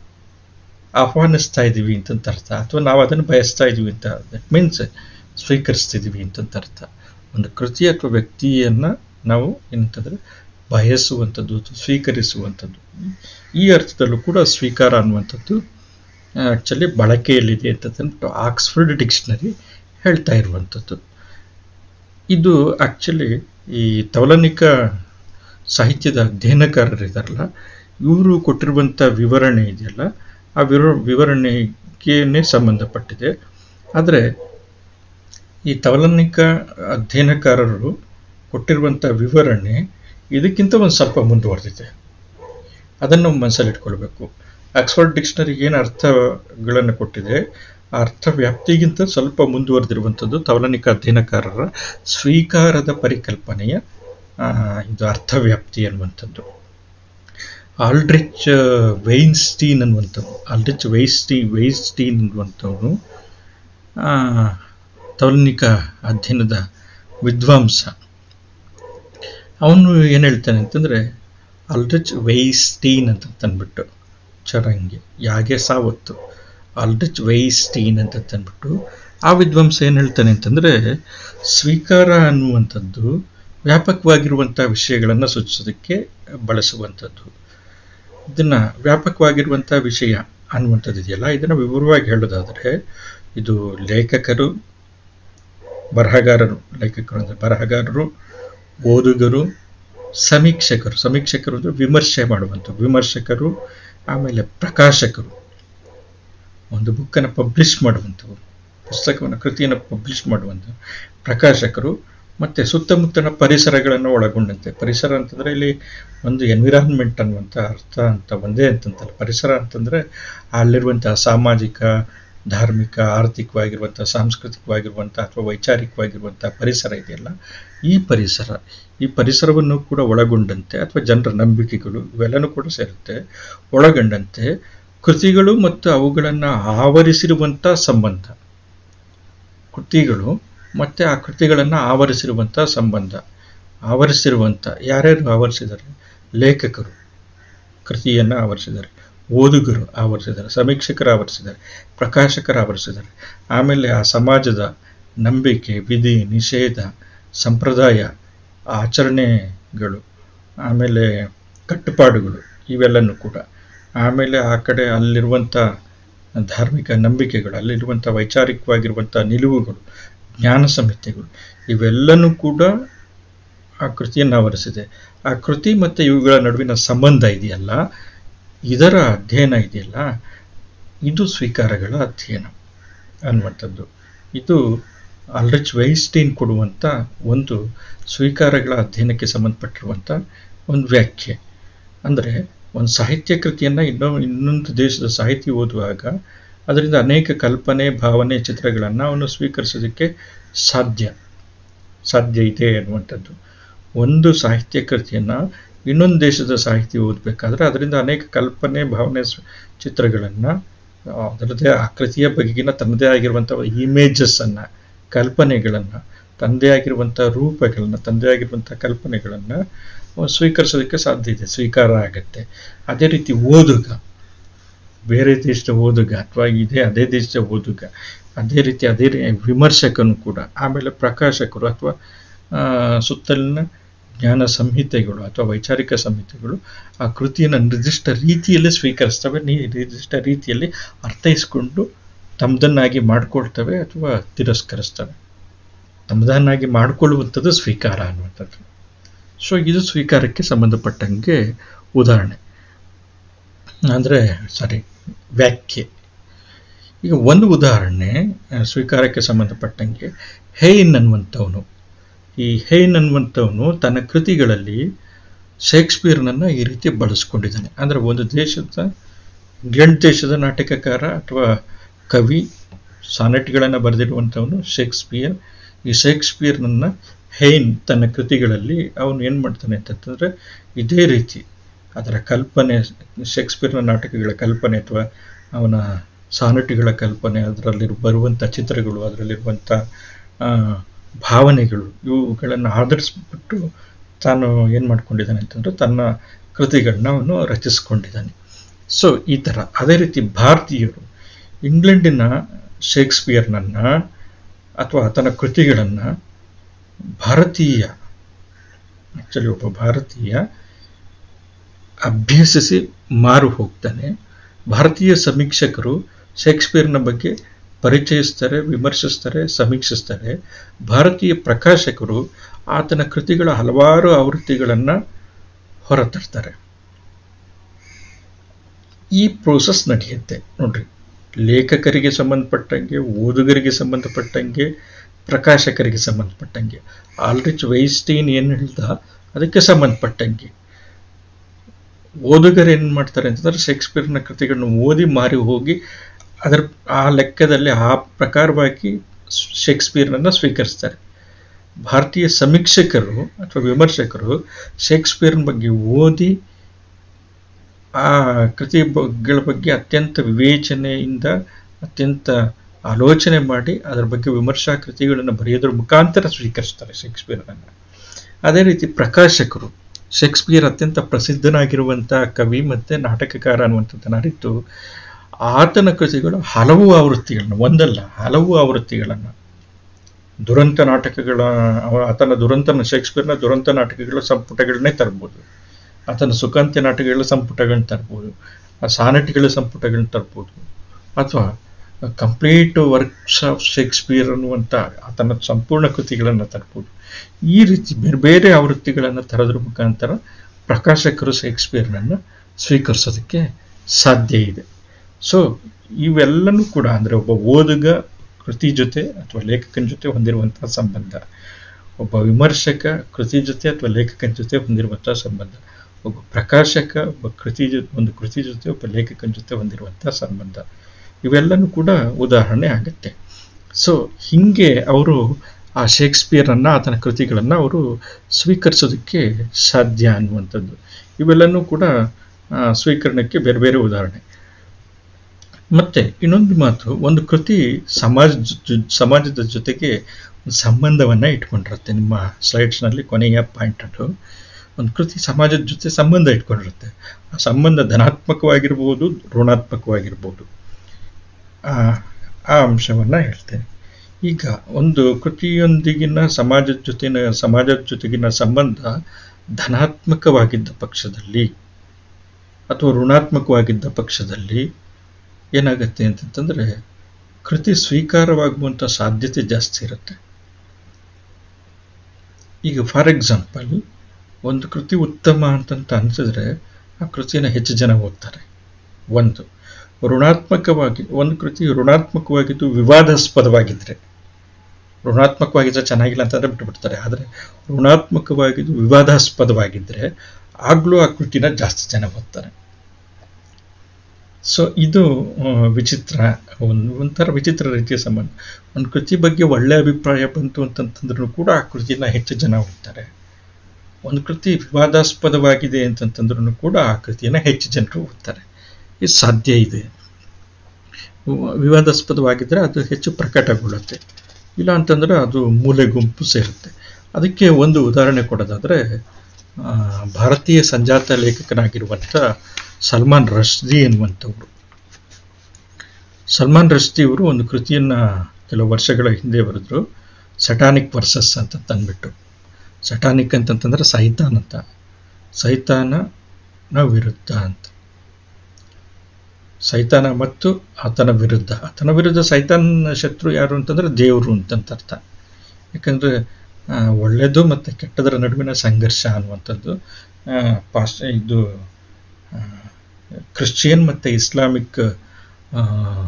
A: ಆಹ್ವಾನಿಸ್ತಾ ಇದ್ದೀವಿ ಅಂತಂತ ಅರ್ಥ ಅಥವಾ ನಾವು ಅದನ್ನು ಬಯಸ್ತಾ ಇದ್ದೀವಿ ಅಂತ ದಟ್ ಮೀನ್ಸ್ ಸ್ವೀಕರಿಸ್ತಿದ್ದೀವಿ ಅಂತಂತ ಅರ್ಥ ಒಂದು ಕೃತಿ ಅಥವಾ ವ್ಯಕ್ತಿಯನ್ನು ನಾವು ಏನಂತಂದರೆ ಬಯಸುವಂಥದ್ದು ಅಥವಾ ಸ್ವೀಕರಿಸುವಂಥದ್ದು ಈ ಅರ್ಥದಲ್ಲೂ ಕೂಡ ಸ್ವೀಕಾರ ಅನ್ನುವಂಥದ್ದು ಆ್ಯಕ್ಚುಲಿ ಬಳಕೆಯಲ್ಲಿದೆ ಅಂತ ಅಂದ್ಬಿಟ್ಟು ಆಕ್ಸ್ಫರ್ಡ್ ಡಿಕ್ಷನರಿ ಹೇಳ್ತಾ ಇರುವಂಥದ್ದು ಇದು ಆ್ಯಕ್ಚುಲಿ ಈ ತೌಲನಿಕ ಸಾಹಿತ್ಯದ ಅಧ್ಯಯನಕಾರರಿದ್ದಾರಲ್ಲ ಇವರು ಕೊಟ್ಟಿರುವಂಥ ವಿವರಣೆ ಇದೆಯಲ್ಲ ಆ ವಿವರ ವಿವರಣೆಗೇನೆ ಸಂಬಂಧಪಟ್ಟಿದೆ ಆದರೆ ಈ ತೌಲನಿಕ ಅಧ್ಯಯನಕಾರರು ಕೊಟ್ಟಿರುವಂಥ ವಿವರಣೆ ಇದಕ್ಕಿಂತ ಒಂದು ಸ್ವಲ್ಪ ಮುಂದುವರೆದಿದೆ ಅದನ್ನು ಮನಸ್ಸಲ್ಲಿಟ್ಕೊಳ್ಬೇಕು ಆಕ್ಸ್ಫರ್ಡ್ ಡಿಕ್ಷನರಿ ಏನು ಅರ್ಥಗಳನ್ನು ಕೊಟ್ಟಿದೆ ಆ ಅರ್ಥ ವ್ಯಾಪ್ತಿಗಿಂತ ಸ್ವಲ್ಪ ಮುಂದುವರೆದಿರುವಂಥದ್ದು ತೌಲನಿಕ ಅಧ್ಯಯನಕಾರರ ಸ್ವೀಕಾರದ ಪರಿಕಲ್ಪನೆಯ ಆ, ಇದು ಅರ್ಥವ್ಯಾಪ್ತಿ ಅನ್ನುವಂಥದ್ದು ಆಲ್ಡ್ರಿಚ್ ವೈನ್ಸ್ಟೀನ್ ಅನ್ನುವಂಥದ್ದು ಆಲ್ಡ್ರಿಚ್ ವೈಸ್ಟಿ ವೈಸ್ಟೀನ್ ಅನ್ನುವಂಥವನು ಆ, ತೌಲನಿಕ ಅಧ್ಯಯನದ ವಿದ್ವಾಂಸ ಅವನು ಏನು ಹೇಳ್ತಾನೆ ಅಂತಂದರೆ ಆಲ್ಡ್ರಿಚ್ ವೈಸ್ಟೀನ್ ಅಂತ ತಂದ್ಬಿಟ್ಟು ಚರಂಗಿ ಯಾಗೆ ಸಾವತ್ತು ಆಲ್ಡ್ರಿಚ್ ವೈಸ್ಟೀನ್ ಅಂತ ತಂದ್ಬಿಟ್ಟು ಆ ವಿದ್ವಾಂಸ ಏನು ಹೇಳ್ತಾನೆ ಅಂತಂದರೆ ಸ್ವೀಕಾರ ಅನ್ನುವಂಥದ್ದು ವ್ಯಾಪಕವಾಗಿರುವಂಥ ವಿಷಯಗಳನ್ನು ಸೂಚಿಸೋದಕ್ಕೆ ಬಳಸುವಂಥದ್ದು ಇದನ್ನು ವ್ಯಾಪಕವಾಗಿರುವಂಥ ವಿಷಯ ಅನ್ನುವಂಥದ್ದು ಇದೆಯಲ್ಲ ಇದನ್ನು ವಿವರವಾಗಿ ಹೇಳೋದಾದರೆ ಇದು ಲೇಖಕರು ಬರಹಗಾರರು ಲೇಖಕರು ಅಂದರೆ ಬರಹಗಾರರು ಓದುಗರು ಸಮೀಕ್ಷಕರು ಸಮೀಕ್ಷಕರು ಅಂದರೆ ವಿಮರ್ಶೆ ಮಾಡುವಂಥ ವಿಮರ್ಶಕರು ಆಮೇಲೆ ಪ್ರಕಾಶಕರು ಒಂದು ಬುಕ್ಕನ್ನು ಪಬ್ಲಿಷ್ ಮಾಡುವಂಥವ್ರು ಪುಸ್ತಕವನ್ನು ಕೃತಿಯನ್ನು ಪಬ್ಲಿಷ್ ಮಾಡುವಂಥ ಪ್ರಕಾಶಕರು ಮತ್ತು ಸುತ್ತಮುತ್ತಲ ಪರಿಸರಗಳನ್ನು ಒಳಗೊಂಡಂತೆ ಪರಿಸರ ಅಂತಂದರೆ ಇಲ್ಲಿ ಒಂದು ಎನ್ವಿರಾನ್ಮೆಂಟ್ ಅನ್ನುವಂಥ ಅರ್ಥ ಅಂತ ಒಂದೇ ಅಂತಂತಲ್ಲ ಪರಿಸರ ಅಂತಂದರೆ ಅಲ್ಲಿರುವಂಥ ಸಾಮಾಜಿಕ ಧಾರ್ಮಿಕ ಆರ್ಥಿಕವಾಗಿರುವಂಥ ಸಾಂಸ್ಕೃತಿಕವಾಗಿರುವಂಥ ಅಥವಾ ವೈಚಾರಿಕವಾಗಿರುವಂಥ ಪರಿಸರ ಇದೆಯಲ್ಲ ಈ ಪರಿಸರ ಈ ಪರಿಸರವನ್ನು ಕೂಡ ಒಳಗೊಂಡಂತೆ ಅಥವಾ ಜನರ ನಂಬಿಕೆಗಳು ಇವೆಲ್ಲನೂ ಕೂಡ ಸೇರುತ್ತೆ ಒಳಗೊಂಡಂತೆ ಕೃತಿಗಳು ಮತ್ತು ಅವುಗಳನ್ನು ಆವರಿಸಿರುವಂಥ ಸಂಬಂಧ ಕೃತಿಗಳು ಮತ್ತು ಆ ಕೃತಿಗಳನ್ನು ಆವರಿಸಿರುವಂಥ ಸಂಬಂಧ ಆವರಿಸಿರುವಂಥ ಯಾರ್ಯಾರು ಆವರಿಸಿದ್ದಾರೆ ಲೇಖಕರು ಕೃತಿಯನ್ನು ಆವರಿಸಿದ್ದಾರೆ ಓದುಗರು ಆವರಿಸಿದ್ದಾರೆ ಸಮೀಕ್ಷಕರು ಆವರಿಸಿದ್ದಾರೆ ಪ್ರಕಾಶಕರು ಆವರಿಸಿದ್ದಾರೆ ಆಮೇಲೆ ಆ ಸಮಾಜದ ನಂಬಿಕೆ ವಿಧಿ ನಿಷೇಧ ಸಂಪ್ರದಾಯ ಆಚರಣೆಗಳು ಆಮೇಲೆ ಕಟ್ಟುಪಾಡುಗಳು ಇವೆಲ್ಲನೂ ಕೂಡ ಆಮೇಲೆ ಆ ಕಡೆ ಅಲ್ಲಿರುವಂಥ ಧಾರ್ಮಿಕ ನಂಬಿಕೆಗಳು ಅಲ್ಲಿರುವಂಥ ವೈಚಾರಿಕವಾಗಿರುವಂಥ ನಿಲುವುಗಳು ಜ್ಞಾನ ಸಂಹಿತೆಗಳು ಇವೆಲ್ಲನೂ ಕೂಡ ಆ ಕೃತಿಯನ್ನು ಆವರಿಸಿದೆ ಆ ಕೃತಿ ಮತ್ತು ಇವುಗಳ ನಡುವಿನ ಸಂಬಂಧ ಇದೆಯಲ್ಲ ಇದರ ಅಧ್ಯಯನ ಇದೆಯಲ್ಲ ಇದು ಸ್ವೀಕಾರಗಳ ಅಧ್ಯಯನ ಅನ್ನುವಂಥದ್ದು ಇದು ಆಲ್ರಿಚ್ ವೈಸ್ಟೀನ್ ಕೊಡುವಂಥ ಒಂದು ಸ್ವೀಕಾರಗಳ ಅಧ್ಯಯನಕ್ಕೆ ಸಂಬಂಧಪಟ್ಟಿರುವಂಥ ಒಂದು ವ್ಯಾಖ್ಯೆ ಅಂದರೆ ಒಂದು ಸಾಹಿತ್ಯ ಕೃತಿಯನ್ನು ಇನ್ನೊ ಇನ್ನೊಂದು ದೇಶದ ಸಾಹಿತಿ ಓದುವಾಗ ಅದರಿಂದ ಅನೇಕ ಕಲ್ಪನೆ ಭಾವನೆ ಚಿತ್ರಗಳನ್ನು ಅವನು ಸ್ವೀಕರಿಸೋದಕ್ಕೆ ಸಾಧ್ಯ ಸಾಧ್ಯ ಇದೆ ಅನ್ನುವಂಥದ್ದು ಒಂದು ಸಾಹಿತ್ಯ ಕೃತಿಯನ್ನು ಇನ್ನೊಂದು ದೇಶದ ಸಾಹಿತಿ ಓದಬೇಕಾದ್ರೆ ಅದರಿಂದ ಅನೇಕ ಕಲ್ಪನೆ ಭಾವನೆ ಚಿತ್ರಗಳನ್ನು ಅದರದ್ದೇ ಆ ಕೃತಿಯ ಬಗೆಗಿನ ತನ್ನದೇ ಆಗಿರುವಂಥ ಇಮೇಜಸ್ಸನ್ನು ಕಲ್ಪನೆಗಳನ್ನು ತಂದೆ ಆಗಿರುವಂಥ ರೂಪಗಳನ್ನು ತಂದೆ ಆಗಿರುವಂಥ ಕಲ್ಪನೆಗಳನ್ನು ಸ್ವೀಕರಿಸೋದಕ್ಕೆ ಸಾಧ್ಯ ಇದೆ ಸ್ವೀಕಾರ ಆಗುತ್ತೆ ಅದೇ ರೀತಿ ಓದುಗ ಬೇರೆ ದೇಶದ ಓದುಗ ಅಥವಾ ಇದೇ ಅದೇ ದೇಶದ ಓದುಗ ಅದೇ ರೀತಿ ಅದೇ ವಿಮರ್ಶಕನು ಕೂಡ ಆಮೇಲೆ ಪ್ರಕಾಶಕರು ಅಥವಾ ಸುತ್ತಲಿನ ಜ್ಞಾನ ಸಂಹಿತೆಗಳು ಅಥವಾ ವೈಚಾರಿಕ ಸಂಹಿತೆಗಳು ಆ ಕೃತಿಯನ್ನು ನಿರ್ದಿಷ್ಟ ರೀತಿಯಲ್ಲಿ ಸ್ವೀಕರಿಸ್ತವೆ ನೀ ನಿರ್ದಿಷ್ಟ ರೀತಿಯಲ್ಲಿ ಅರ್ಥೈಸ್ಕೊಂಡು ತಮ್ಮದನ್ನಾಗಿ ಮಾಡ್ಕೊಳ್ತವೆ ಅಥವಾ ತಿರಸ್ಕರಿಸ್ತವೆ ತಮ್ಮದನ್ನಾಗಿ ಮಾಡಿಕೊಳ್ಳುವಂಥದ್ದು ಸ್ವೀಕಾರ ಅನ್ನುವಂಥದ್ದು ಸೊ ಇದು ಸ್ವೀಕಾರಕ್ಕೆ ಸಂಬಂಧಪಟ್ಟಂಗೆ ಉದಾಹರಣೆ ಅಂದರೆ ಸಾರಿ ವ್ಯಾಖ್ಯೆ ಈಗ ಒಂದು ಉದಾಹರಣೆ ಸ್ವೀಕಾರಕ್ಕೆ ಸಂಬಂಧಪಟ್ಟಂಗೆ ಹೇಯ್ನ್ ಅನ್ನುವಂಥವನು ಈ ಹೇಯ್ನ್ ಅನ್ನುವಂಥವನು ತನ್ನ ಕೃತಿಗಳಲ್ಲಿ ಶೇಕ್ಸ್ಪಿಯರ್ನನ್ನು ಈ ರೀತಿ ಬಳಸ್ಕೊಂಡಿದ್ದಾನೆ ಅಂದರೆ ಒಂದು ದೇಶದ ಇಂಗ್ಲೆಂಡ್ ದೇಶದ ನಾಟಕಕಾರ ಅಥವಾ ಕವಿ ಸಾನೆಟ್ಗಳನ್ನು ಬರೆದಿರುವಂಥವನು ಶೇಕ್ಸ್ಪಿಯರ್ ಈ ಶೇಕ್ಸ್ಪಿಯರ್ನನ್ನು ಹೇಯ್ನ್ ತನ್ನ ಕೃತಿಗಳಲ್ಲಿ ಅವನು ಏನು ಮಾಡ್ತಾನೆ ಅಂತಂತಂದರೆ ಇದೇ ರೀತಿ ಅದರ ಕಲ್ಪನೆ ಶೇಕ್ಸ್ಪಿಯರ್ನ ನಾಟಕಗಳ ಕಲ್ಪನೆ ಅಥವಾ ಅವನ ಸಾನೆಟ್ಗಳ ಕಲ್ಪನೆ ಅದರಲ್ಲಿ ಬರುವಂಥ ಚಿತ್ರಗಳು ಅದರಲ್ಲಿರುವಂಥ ಭಾವನೆಗಳು ಇವುಗಳನ್ನು ಆಧರಿಸ್ಬಿಟ್ಟು ತಾನು ಏನು ಮಾಡ್ಕೊಂಡಿದ್ದಾನೆ ಅಂತಂದರೆ ತನ್ನ ಕೃತಿಗಳನ್ನ ಅವನು ರಚಿಸ್ಕೊಂಡಿದ್ದಾನೆ ಸೊ ಈ ಥರ ಅದೇ ರೀತಿ ಭಾರತೀಯರು ಇಂಗ್ಲೆಂಡಿನ ಶೇಕ್ಸ್ಪಿಯರ್ನನ್ನು ಅಥವಾ ಆತನ ಕೃತಿಗಳನ್ನು ಭಾರತೀಯ ಆ್ಯಕ್ಚುಲಿ ಒಬ್ಬ ಭಾರತೀಯ ಅಭ್ಯಸಿಸಿ ಮಾರು ಹೋಗ್ತಾನೆ ಭಾರತೀಯ ಸಮೀಕ್ಷಕರು ಶೇಕ್ಸ್ಪಿಯರ್ನ ಬಗ್ಗೆ ಪರಿಚಯಿಸ್ತಾರೆ ವಿಮರ್ಶಿಸ್ತಾರೆ ಸಮೀಕ್ಷಿಸ್ತಾರೆ ಭಾರತೀಯ ಪ್ರಕಾಶಕರು ಆತನ ಕೃತಿಗಳ ಹಲವಾರು ಆವೃತ್ತಿಗಳನ್ನು ಹೊರತರ್ತಾರೆ ಈ ಪ್ರೋಸೆಸ್ ನಡೆಯುತ್ತೆ ನೋಡ್ರಿ ಲೇಖಕರಿಗೆ ಸಂಬಂಧಪಟ್ಟಂಗೆ ಓದುಗರಿಗೆ ಸಂಬಂಧಪಟ್ಟಂಗೆ ಪ್ರಕಾಶಕರಿಗೆ ಸಂಬಂಧಪಟ್ಟಂಗೆ ಆಲ್ರಿಚ್ ವೈಸ್ಟೈನ್ ಏನು ಹೇಳ್ದ ಅದಕ್ಕೆ ಸಂಬಂಧಪಟ್ಟಂಗೆ ಓದುಗರು ಏನು ಮಾಡ್ತಾರೆ ಅಂತಂದ್ರೆ ಶೇಕ್ಸ್ಪಿಯರ್ನ ಕೃತಿಗಳನ್ನ ಓದಿ ಮಾರಿ ಹೋಗಿ ಅದರ ಆ ಲೆಕ್ಕದಲ್ಲಿ ಆ ಪ್ರಕಾರವಾಗಿ ಶೇಕ್ಸ್ಪಿಯರ್ನನ್ನು ಸ್ವೀಕರಿಸ್ತಾರೆ ಭಾರತೀಯ ಸಮೀಕ್ಷಕರು ಅಥವಾ ವಿಮರ್ಶಕರು ಶೇಕ್ಸ್ಪಿಯರ್ನ ಬಗ್ಗೆ ಓದಿ ಆ ಕೃತಿಗಳ ಬಗ್ಗೆ ಅತ್ಯಂತ ವಿವೇಚನೆಯಿಂದ ಅತ್ಯಂತ ಆಲೋಚನೆ ಮಾಡಿ ಅದರ ಬಗ್ಗೆ ವಿಮರ್ಶಾ ಕೃತಿಗಳನ್ನು ಬರೆಯೋದ್ರ ಮುಖಾಂತರ ಸ್ವೀಕರಿಸ್ತಾರೆ ಶೇಕ್ಸ್ಪಿಯರ್ನನ್ನು ಅದೇ ರೀತಿ ಪ್ರಕಾಶಕರು ಶೇಕ್ಸ್ಪಿಯರ್ ಅತ್ಯಂತ ಪ್ರಸಿದ್ಧನಾಗಿರುವಂಥ ಕವಿ ಮತ್ತು ನಾಟಕಕಾರ ಅನ್ನುವಂಥದ್ದನ್ನು ಅರಿತು ಆತನ ಕೃತಿಗಳು ಹಲವು ಆವೃತ್ತಿಗಳನ್ನು ಒಂದಲ್ಲ ಹಲವು ಆವೃತ್ತಿಗಳನ್ನು ದುರಂತ ನಾಟಕಗಳ ಆತನ ದುರಂತನ ಶೇಕ್ಸ್ಪಿಯರ್ನ ದುರಂತ ನಾಟಕಗಳ ಸಂಪುಟಗಳನ್ನೇ ತರ್ಬೋದು ಆತನ ಸುಖಾಂತ್ಯ ನಾಟಕಗಳ ಸಂಪುಟಗಳನ್ನ ತರ್ಬೋದು ಆ ಸಾನೆಟ್ಗಳ ಸಂಪುಟಗಳನ್ನ ತರ್ಬೋದು ಅಥವಾ ಕಂಪ್ಲೀಟ್ ವರ್ಕ್ಸ್ ಆಫ್ ಶೇಕ್ಸ್ಪಿಯರ್ ಅನ್ನುವಂಥ ಆತನ ಸಂಪೂರ್ಣ ಕೃತಿಗಳನ್ನು ತರ್ಬೋದು ಈ ರೀತಿ ಬೇರೆ ಬೇರೆ ಆವೃತ್ತಿಗಳನ್ನು ತರೋದ್ರ ಮುಖಾಂತರ ಪ್ರಕಾಶಕರು ಶೇಕ್ಸ್ಪಿಯರ್ನನ್ನು ಸ್ವೀಕರಿಸೋದಕ್ಕೆ ಸಾಧ್ಯ ಇದೆ ಸೊ ಇವೆಲ್ಲನೂ ಕೂಡ ಅಂದರೆ ಒಬ್ಬ ಓದುಗ ಕೃತಿ ಜೊತೆ ಅಥವಾ ಲೇಖಕನ ಜೊತೆ ಹೊಂದಿರುವಂತಹ ಸಂಬಂಧ ಒಬ್ಬ ವಿಮರ್ಶಕ ಕೃತಿ ಜೊತೆ ಅಥವಾ ಲೇಖಕನ ಜೊತೆ ಹೊಂದಿರುವಂತಹ ಸಂಬಂಧ ಒಬ್ಬ ಪ್ರಕಾಶಕ ಒಬ್ಬ ಕೃತಿ ಜೊತೆ ಒಂದು ಕೃತಿ ಜೊತೆ ಒಬ್ಬ ಲೇಖಕನ ಜೊತೆ ಹೊಂದಿರುವಂತಹ ಸಂಬಂಧ ಇವೆಲ್ಲನೂ ಕೂಡ ಉದಾಹರಣೆ ಆಗುತ್ತೆ ಸೊ ಹೀಗೆ ಅವರು ಆ ಶೇಕ್ಸ್ಪಿಯರನ್ನು ಆತನ ಕೃತಿಗಳನ್ನು ಅವರು ಸ್ವೀಕರಿಸೋದಕ್ಕೆ ಸಾಧ್ಯ ಅನ್ನುವಂಥದ್ದು ಇವೆಲ್ಲನೂ ಕೂಡ ಸ್ವೀಕರಣಕ್ಕೆ ಬೇರೆ ಬೇರೆ ಉದಾಹರಣೆ ಮತ್ತೆ ಇನ್ನೊಂದು ಮಾತು ಒಂದು ಕೃತಿ ಸಮಾಜ ಸಮಾಜದ ಜೊತೆಗೆ ಒಂದು ಸಂಬಂಧವನ್ನು ಇಟ್ಕೊಂಡಿರುತ್ತೆ ನಿಮ್ಮ ಸ್ಲೈಡ್ಸ್ನಲ್ಲಿ ಕೊನೆಯ ಪಾಯಿಂಟ್ ಅದು ಒಂದು ಕೃತಿ ಸಮಾಜದ ಜೊತೆ ಸಂಬಂಧ ಇಟ್ಕೊಂಡಿರುತ್ತೆ ಆ ಸಂಬಂಧ ಧನಾತ್ಮಕವಾಗಿರ್ಬೋದು ಋಣಾತ್ಮಕವಾಗಿರ್ಬೋದು ಆ ಅಂಶವನ್ನು ಹೇಳ್ತೇನೆ ಈಗ ಒಂದು ಕೃತಿಯೊಂದಿಗಿನ ಸಮಾಜದ ಜೊತೆನ ಸಮಾಜದ ಜೊತೆಗಿನ ಸಂಬಂಧ ಧನಾತ್ಮಕವಾಗಿದ್ದ ಪಕ್ಷದಲ್ಲಿ ಅಥವಾ ಋಣಾತ್ಮಕವಾಗಿದ್ದ ಪಕ್ಷದಲ್ಲಿ ಏನಾಗುತ್ತೆ ಅಂತಂತಂದರೆ ಕೃತಿ ಸ್ವೀಕಾರವಾಗುವಂಥ ಸಾಧ್ಯತೆ ಜಾಸ್ತಿ ಇರುತ್ತೆ ಈಗ ಫಾರ್ ಎಕ್ಸಾಂಪಲ್ ಒಂದು ಕೃತಿ ಉತ್ತಮ ಅಂತಂತ ಅನಿಸಿದ್ರೆ ಆ ಕೃತಿಯನ್ನು ಹೆಚ್ಚು ಜನ ಓದ್ತಾರೆ ಒಂದು ಋಣಾತ್ಮಕವಾಗಿ ಒಂದು ಕೃತಿ ಋಣಾತ್ಮಕವಾಗಿದ್ದು ವಿವಾದಾಸ್ಪದವಾಗಿದ್ದರೆ ಋಣಾತ್ಮಕವಾಗಿದ್ದರೆ ಚೆನ್ನಾಗಿಲ್ಲ ಅಂತಂದರೆ ಬಿಟ್ಟುಬಿಡ್ತಾರೆ ಆದರೆ ಋಣಾತ್ಮಕವಾಗಿದ್ದು ವಿವಾದಾಸ್ಪದವಾಗಿದ್ದರೆ ಆಗಲೂ ಆ ಕೃತಿನ ಜಾಸ್ತಿ ಜನ ಓದ್ತಾರೆ ಸೊ ಇದು ಆ, ವಿಚಿತ್ರ ಒಂದು ಒಂಥರ ವಿಚಿತ್ರ ರೀತಿಯ ಸಂಬಂಧ ಒಂದು ಕೃತಿ ಬಗ್ಗೆ ಒಳ್ಳೆ ಅಭಿಪ್ರಾಯ ಬಂತು ಅಂತಂತಂದ್ರೂ ಕೂಡ ಆ ಕೃತಿನ ಹೆಚ್ಚು ಜನ ಓದ್ತಾರೆ ಒಂದು ಕೃತಿ ವಿವಾದಾಸ್ಪದವಾಗಿದೆ ಅಂತಂತಂದ್ರೂ ಕೂಡ ಆ ಕೃತಿಯನ್ನು ಹೆಚ್ಚು ಜನರು ಓದ್ತಾರೆ ಇದು ಸಾಧ್ಯ ಇದೆ ವ- ವಿವಾದಾಸ್ಪದವಾಗಿದ್ದರೆ ಅದು ಹೆಚ್ಚು ಪ್ರಕಟಗೊಳ್ಳುತ್ತೆ ಇಲ್ಲ ಅಂತಂದ್ರೆ ಅದು ಮೂಲೆ ಗುಂಪು ಸೇರುತ್ತೆ ಅದಕ್ಕೆ ಒಂದು ಉದಾಹರಣೆ ಕೊಡೋದಾದರೆ ಆ, ಭಾರತೀಯ ಸಂಜಾತ ಲೇಖಕನಾಗಿರುವಂಥ ಸಲ್ಮಾನ್ ರಶ್ದಿ ಎನ್ನುವಂಥವ್ರು ಸಲ್ಮಾನ್ ರಶ್ದಿ ಅವರು ಒಂದು ಕೃತಿಯನ್ನು ಕೆಲವು ವರ್ಷಗಳ ಹಿಂದೆ ಬರೆದ್ರು ಸಟಾನಿಕ್ ವರ್ಸಸ್ ಅಂತ ತಂದ್ಬಿಟ್ಟು ಸಟಾನಿಕ್ ಅಂತಂತಂದ್ರೆ ಸೈತಾನ್ ಅಂತ ಸೈತಾನನ ವಿರುದ್ಧ ಅಂತ ಸೈತಾನ ಮತ್ತು ಆತನ ವಿರುದ್ಧ ಆತನ ವಿರುದ್ಧ ಸೈತಾನ್ ಶತ್ರು ಯಾರು ಅಂತಂದ್ರೆ ದೇವರು ಅಂತಂತ ಅರ್ಥ ಯಾಕಂದ್ರೆ ಆ, ಒಳ್ಳೆಯದು ಮತ್ತು ಕೆಟ್ಟದರ ನಡುವಿನ ಸಂಘರ್ಷ ಅನ್ನುವಂಥದ್ದು ಆ, ಪಾಸ್ ಇದು ಆ, ಕ್ರಿಶ್ಚಿಯನ್ ಮತ್ತು ಇಸ್ಲಾಮಿಕ್ ಆ,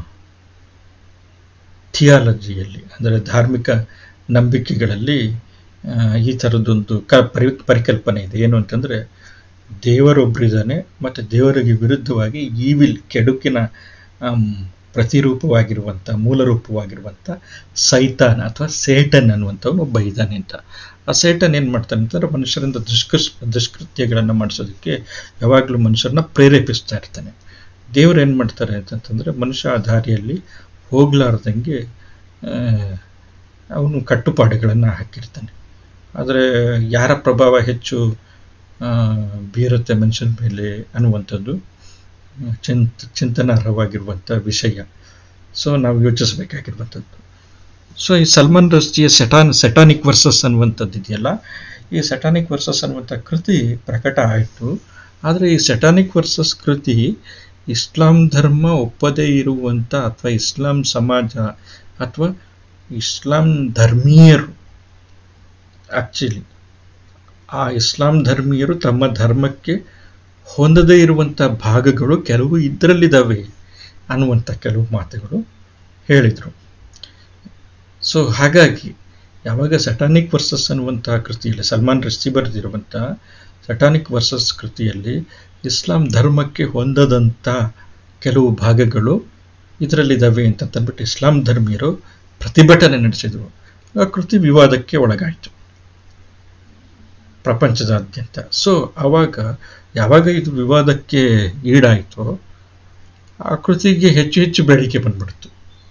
A: ಥಿಯಾಲಜಿಯಲ್ಲಿ ಅಂದರೆ ಧಾರ್ಮಿಕ ನಂಬಿಕೆಗಳಲ್ಲಿ ಆ, ಈ ಥರದ್ದೊಂದು ಕ ಪರಿ ಪರಿಕಲ್ಪನೆ ಇದೆ ಏನು ಅಂತಂದರೆ ದೇವರೊಬ್ಬರಿದ್ದಾನೆ ಮತ್ತು ದೇವರಿಗೆ ವಿರುದ್ಧವಾಗಿ ಈವಿಲ್ ಕೆಡುಕಿನ ಆಮ್, ಪ್ರತಿರೂಪವಾಗಿರುವಂಥ ಮೂಲರೂಪವಾಗಿರುವಂಥ ಸೈತಾನ ಅಥವಾ ಸೇಟನ್ ಅನ್ನುವಂಥವನು ಒಬ್ಬ ಇದ್ದಾನೆ ಅಂತ ಆ ಸೇಟನ್ ಏನು ಮಾಡ್ತಾನೆ ಅಂತಂದ್ರೆ ಮನುಷ್ಯರಿಂದ ದುಷ್ಕೃಸ್ ದುಷ್ಕೃತ್ಯಗಳನ್ನು ಮಾಡಿಸೋದಕ್ಕೆ ಯಾವಾಗಲೂ ಮನುಷ್ಯರನ್ನ ಪ್ರೇರೇಪಿಸ್ತಾ ಇರ್ತಾನೆ ದೇವರು ಏನು ಮಾಡ್ತಾರೆ ಅಂತಂತಂದರೆ ಮನುಷ್ಯ ಆ ದಾರಿಯಲ್ಲಿ ಹೋಗ್ಲಾರ್ದಂಗೆ ಅವನು ಕಟ್ಟುಪಾಡುಗಳನ್ನು ಹಾಕಿರ್ತಾನೆ ಆದರೆ ಯಾರ ಪ್ರಭಾವ ಹೆಚ್ಚು ಆ, ಬೀರುತ್ತೆ ಮನುಷ್ಯನ ಮೇಲೆ ಅನ್ನುವಂಥದ್ದು ಆ, ಚಿಂತ ಚಿಂತನಾರ್ಹವಾಗಿರುವಂಥ ವಿಷಯ ಸೊ ನಾವು ಯೋಚಿಸಬೇಕಾಗಿರುವಂಥದ್ದು ಸೊ ಈ ಸಲ್ಮಾನ್ ರಸ್ತಿಯ ಸೆಟಾನ್ ಸೆಟಾನಿಕ್ ವರ್ಸಸ್ ಅನ್ನುವಂಥದ್ದು ಇದೆಯಲ್ಲ ಈ ಸೆಟಾನಿಕ್ ವರ್ಸಸ್ ಅನ್ನುವಂಥ ಕೃತಿ ಪ್ರಕಟ ಆಯಿತು ಆದರೆ ಈ ಸೆಟಾನಿಕ್ ವರ್ಸಸ್ ಕೃತಿ ಇಸ್ಲಾಂ ಧರ್ಮ ಒಪ್ಪದೇ ಇರುವಂಥ ಅಥವಾ ಇಸ್ಲಾಂ ಸಮಾಜ ಅಥವಾ ಇಸ್ಲಾಂ ಧರ್ಮೀಯರು ಆಕ್ಚುಲಿ ಆ ಇಸ್ಲಾಂ ಧರ್ಮೀಯರು ತಮ್ಮ ಧರ್ಮಕ್ಕೆ ಹೊಂದದೇ ಇರುವಂಥ ಭಾಗಗಳು ಕೆಲವು ಇದರಲ್ಲಿದ್ದಾವೆ ಅನ್ನುವಂಥ ಕೆಲವು ಮಾತುಗಳು ಹೇಳಿದರು ಸೊ ಹಾಗಾಗಿ ಯಾವಾಗ ಸಟಾನಿಕ್ ವರ್ಸಸ್ ಅನ್ನುವಂಥ ಕೃತಿಯಲ್ಲಿ ಸಲ್ಮಾನ್ ರಸ್ತಿ ಬರೆದಿರುವಂಥ ಸಟಾನಿಕ್ ವರ್ಸಸ್ ಕೃತಿಯಲ್ಲಿ ಇಸ್ಲಾಂ ಧರ್ಮಕ್ಕೆ ಹೊಂದದಂಥ ಕೆಲವು ಭಾಗಗಳು ಇದರಲ್ಲಿದ್ದಾವೆ ಅಂತ ತಂದ್ಬಿಟ್ಟು ಇಸ್ಲಾಂ ಧರ್ಮೀಯರು ಪ್ರತಿಭಟನೆ ನಡೆಸಿದರು ಆ ಕೃತಿ ವಿವಾದಕ್ಕೆ ಒಳಗಾಯಿತು ಪ್ರಪಂಚದಾದ್ಯಂತ ಸೊ ಆವಾಗ ಯಾವಾಗ ಇದು ವಿವಾದಕ್ಕೆ ಈಡಾಯಿತೋ ಆ ಕೃತಿಗೆ ಹೆಚ್ಚು ಹೆಚ್ಚು ಬೇಡಿಕೆ ಬಂದ್ಬಿಡ್ತು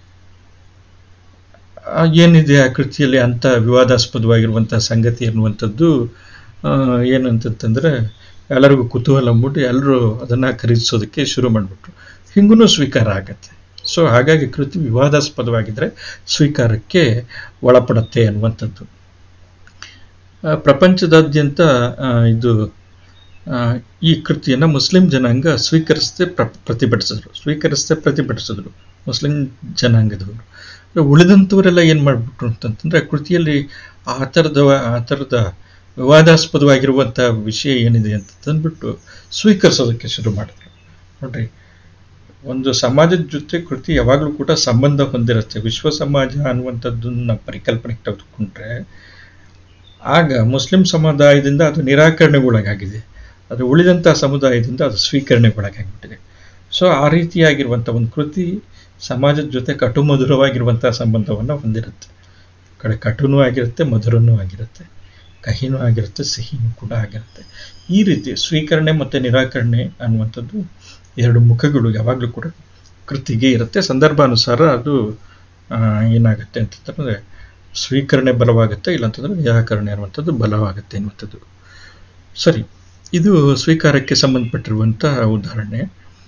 A: ಆ ಏನಿದೆ ಆ ಕೃತಿಯಲ್ಲಿ ಅಂಥ ವಿವಾದಾಸ್ಪದವಾಗಿರುವಂಥ ಸಂಗತಿ ಅನ್ನುವಂಥದ್ದು ಆ, ಏನಂತಂತಂದ್ರೆ ಎಲ್ಲರಿಗೂ ಕುತೂಹಲ ಮೂಡಿ ಎಲ್ಲರೂ ಅದನ್ನು ಖರೀದಿಸೋದಕ್ಕೆ ಶುರು ಮಾಡಿಬಿಟ್ರು ಹಿಂಗೂ ಸ್ವೀಕಾರ ಆಗತ್ತೆ ಸೊ ಹಾಗಾಗಿ ಕೃತಿ ವಿವಾದಾಸ್ಪದವಾಗಿದ್ದರೆ ಸ್ವೀಕಾರಕ್ಕೆ ಒಳಪಡುತ್ತೆ ಅನ್ನುವಂಥದ್ದು ಆ, ಪ್ರಪಂಚದಾದ್ಯಂತ ಆ, ಇದು ಆ, ಈ ಕೃತಿಯನ್ನು ಮುಸ್ಲಿಂ ಜನಾಂಗ ಸ್ವೀಕರಿಸದೆ ಪ್ರ ಪ್ರತಿಭಟಿಸಿದ್ರು ಸ್ವೀಕರಿಸದೆ ಪ್ರತಿಭಟಿಸಿದ್ರು ಮುಸ್ಲಿಂ ಜನಾಂಗದವರು ಉಳಿದಂಥವರೆಲ್ಲ ಏನು ಮಾಡಿಬಿಟ್ರು ಅಂತಂತಂದರೆ ಕೃತಿಯಲ್ಲಿ ಆ ಥರದ ಆ ಥರದ ವಿವಾದಾಸ್ಪದವಾಗಿರುವಂಥ ವಿಷಯ ಏನಿದೆ ಅಂತ ತಂದ್ಬಿಟ್ಟು ಸ್ವೀಕರಿಸೋದಕ್ಕೆ ಶುರು ಮಾಡಿದ್ರು ನೋಡ್ರಿ ಒಂದು ಸಮಾಜದ ಜೊತೆ ಕೃತಿ ಯಾವಾಗಲೂ ಕೂಡ ಸಂಬಂಧ ಹೊಂದಿರುತ್ತೆ ವಿಶ್ವ ಸಮಾಜ ಅನ್ನುವಂಥದ್ದನ್ನ ಪರಿಕಲ್ಪನೆಗೆ ತೆಗೆದುಕೊಂಡ್ರೆ ಆಗ ಮುಸ್ಲಿಂ ಸಮುದಾಯದಿಂದ ಅದು ನಿರಾಕರಣೆಗೊಳಗಾಗಿದೆ ಅದು ಉಳಿದಂಥ ಸಮುದಾಯದಿಂದ ಅದು ಸ್ವೀಕರಣೆಗೊಳಗಾಗಿಬಿಟ್ಟಿದೆ ಸೊ ಆ ರೀತಿಯಾಗಿರುವಂಥ ಒಂದು ಕೃತಿ ಸಮಾಜದ ಜೊತೆ ಕಟು ಮಧುರವಾಗಿರುವಂಥ ಸಂಬಂಧವನ್ನು ಹೊಂದಿರುತ್ತೆ ಕಡೆ ಕಟುನೂ ಆಗಿರುತ್ತೆ ಮಧುರನೂ ಆಗಿರುತ್ತೆ ಕಹಿನೂ ಆಗಿರುತ್ತೆ ಸಿಹಿನೂ ಕೂಡ ಆಗಿರುತ್ತೆ ಈ ರೀತಿ ಸ್ವೀಕರಣೆ ಮತ್ತು ನಿರಾಕರಣೆ ಅನ್ನುವಂಥದ್ದು ಎರಡು ಮುಖಗಳು ಯಾವಾಗಲೂ ಕೂಡ ಕೃತಿಗೆ ಇರುತ್ತೆ ಸಂದರ್ಭಾನುಸಾರ ಅದು ಆ, ಏನಾಗುತ್ತೆ ಅಂತಂದ್ರೆ ಸ್ವೀಕರಣೆ ಬಲವಾಗುತ್ತೆ ಇಲ್ಲಾಂತಂದ್ರೆ ನಿರಾಕರಣೆ ಅನ್ನುವಂಥದ್ದು ಬಲವಾಗುತ್ತೆ ಅನ್ನುವಂಥದ್ದು ಸರಿ ಇದು ಸ್ವೀಕಾರಕ್ಕೆ ಸಂಬಂಧಪಟ್ಟಿರುವಂಥ ಉದಾಹರಣೆ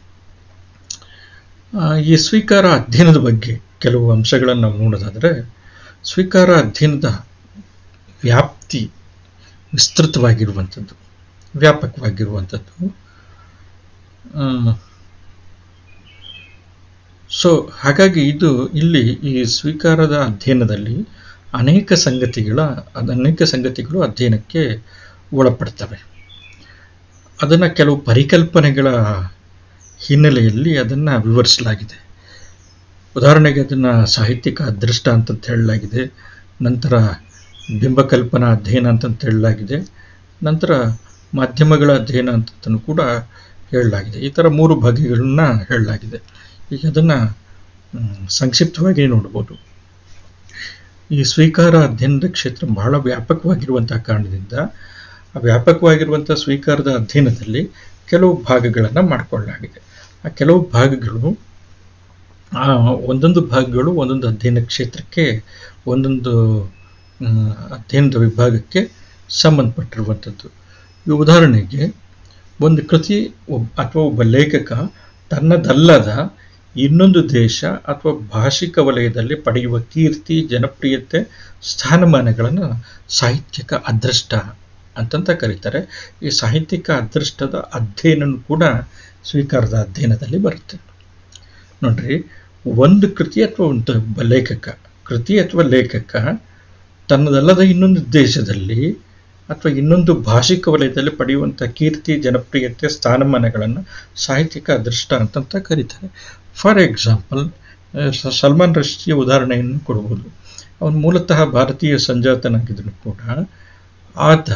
A: ಆ, ಈ ಸ್ವೀಕಾರ ಅಧ್ಯಯನದ ಬಗ್ಗೆ ಕೆಲವು ಅಂಶಗಳನ್ನು ನಾವು ನೋಡೋದಾದರೆ ಸ್ವೀಕಾರ ಅಧ್ಯಯನದ ವ್ಯಾಪ್ತಿ ವಿಸ್ತೃತವಾಗಿರುವಂಥದ್ದು ವ್ಯಾಪಕವಾಗಿರುವಂಥದ್ದು ಸೊ ಹಾಗಾಗಿ ಇದು ಇಲ್ಲಿ ಈ ಸ್ವೀಕಾರದ ಅಧ್ಯಯನದಲ್ಲಿ ಅನೇಕ ಸಂಗತಿಗಳ ಅದ್- ಅನೇಕ ಸಂಗತಿಗಳು ಅಧ್ಯಯನಕ್ಕೆ ಒಳಪಡ್ತವೆ ಅದನ್ನು ಕೆಲವು ಪರಿಕಲ್ಪನೆಗಳ ಹಿನ್ನೆಲೆಯಲ್ಲಿ ಅದನ್ನು ವಿವರಿಸಲಾಗಿದೆ ಉದಾಹರಣೆಗೆ ಅದನ್ನು ಸಾಹಿತ್ಯಿಕ ಅದೃಷ್ಟ ಅಂತಂತ ಹೇಳಲಾಗಿದೆ ನಂತರ ಬಿಂಬಕಲ್ಪನಾ ಅಧ್ಯಯನ ಅಂತಂತ ಹೇಳಲಾಗಿದೆ ನಂತರ ಮಾಧ್ಯಮಗಳ ಅಧ್ಯಯನ ಅಂತಂತನೂ ಕೂಡ ಹೇಳಲಾಗಿದೆ ಈ ಥರ ಮೂರು ಬಗೆಗಳನ್ನ ಹೇಳಲಾಗಿದೆ ಈಗ ಅದನ್ನು ಸಂಕ್ಷಿಪ್ತವಾಗಿ ನೋಡ್ಬೋದು ಈ ಸ್ವೀಕಾರ ಅಧ್ಯಯನದ ಕ್ಷೇತ್ರ ಬಹಳ ವ್ಯಾಪಕವಾಗಿರುವಂತಹ ಕಾರಣದಿಂದ ಆ ವ್ಯಾಪಕವಾಗಿರುವಂಥ ಸ್ವೀಕಾರದ ಅಧ್ಯಯನದಲ್ಲಿ ಕೆಲವು ಭಾಗಗಳನ್ನು ಮಾಡಿಕೊಳ್ಳಲಾಗಿದೆ ಆ ಕೆಲವು ಭಾಗಗಳು ಆ ಒಂದೊಂದು ಭಾಗಗಳು ಒಂದೊಂದು ಅಧ್ಯಯನ ಕ್ಷೇತ್ರಕ್ಕೆ ಒಂದೊಂದು ಮ್, ಅಧ್ಯಯನದ ವಿಭಾಗಕ್ಕೆ ಸಂಬಂಧಪಟ್ಟಿರುವಂಥದ್ದು ಈ ಉದಾಹರಣೆಗೆ ಒಂದು ಕೃತಿ ಒಬ್ ಅಥವಾ ಒಬ್ಬ ಲೇಖಕ ತನ್ನದಲ್ಲದ ಇನ್ನೊಂದು ದೇಶ ಅಥವಾ ಭಾಷಿಕ ವಲಯದಲ್ಲಿ ಪಡೆಯುವ ಕೀರ್ತಿ ಜನಪ್ರಿಯತೆ ಸ್ಥಾನಮಾನಗಳನ್ನು ಸಾಹಿತ್ಯಿಕ ಅದೃಷ್ಟ ಅಂತಂತ ಕರೀತಾರೆ ಈ ಸಾಹಿತ್ಯಿಕ ಅದೃಷ್ಟದ ಅಧ್ಯಯನ ಕೂಡ ಸ್ವೀಕಾರದ ಅಧ್ಯಯನದಲ್ಲಿ ಬರುತ್ತೆ ನೋಡ್ರಿ ಒಂದು ಕೃತಿ ಅಥವಾ ಒಂದು ಒಬ್ಬ ಲೇಖಕ ಕೃತಿ ಅಥವಾ ಲೇಖಕ ತನ್ನದಲ್ಲದ ಇನ್ನೊಂದು ದೇಶದಲ್ಲಿ ಅಥವಾ ಇನ್ನೊಂದು ಭಾಷಿಕ ವಲಯದಲ್ಲಿ ಪಡೆಯುವಂಥ ಕೀರ್ತಿ ಜನಪ್ರಿಯತೆ ಸ್ಥಾನಮಾನಗಳನ್ನು ಸಾಹಿತ್ಯಿಕ ಅದೃಷ್ಟ ಅಂತಂತ ಕರೀತಾರೆ ಫಾರ್ ಎಕ್ಸಾಂಪಲ್ ಸಲ್ಮಾನ್ ರಶ್ದಿಯ ಉದಾಹರಣೆಯನ್ನು ಕೊಡ್ಬೋದು ಅವನು ಮೂಲತಃ ಭಾರತೀಯ ಸಂಜಾತನಾಗಿದ್ದನು ಕೂಡ ಆತ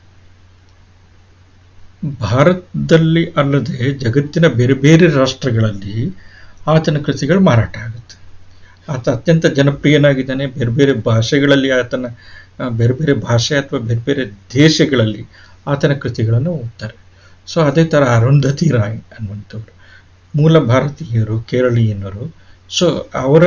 A: ಭಾರತದಲ್ಲಿ ಅಲ್ಲದೆ ಜಗತ್ತಿನ ಬೇರೆ ಬೇರೆ ರಾಷ್ಟ್ರಗಳಲ್ಲಿ ಆತನ ಕೃತಿಗಳು ಮಾರಾಟ ಆಗುತ್ತೆ ಆತ ಅತ್ಯಂತ ಜನಪ್ರಿಯನಾಗಿದ್ದಾನೆ ಬೇರೆ ಬೇರೆ ಭಾಷೆಗಳಲ್ಲಿ ಆತನ ಆ, ಬೇರೆ ಬೇರೆ ಭಾಷೆ ಅಥವಾ ಬೇರೆ ಬೇರೆ ದೇಶಗಳಲ್ಲಿ ಆತನ ಕೃತಿಗಳನ್ನು ಓದ್ತಾರೆ ಸೊ ಅದೇ ಥರ ಅರುಂಧತಿ ರಾಯ್ ಅನ್ನುವಂಥವ್ರು ಮೂಲ ಭಾರತೀಯರು ಕೇರಳೀಯನರು ಸೊ ಅವರ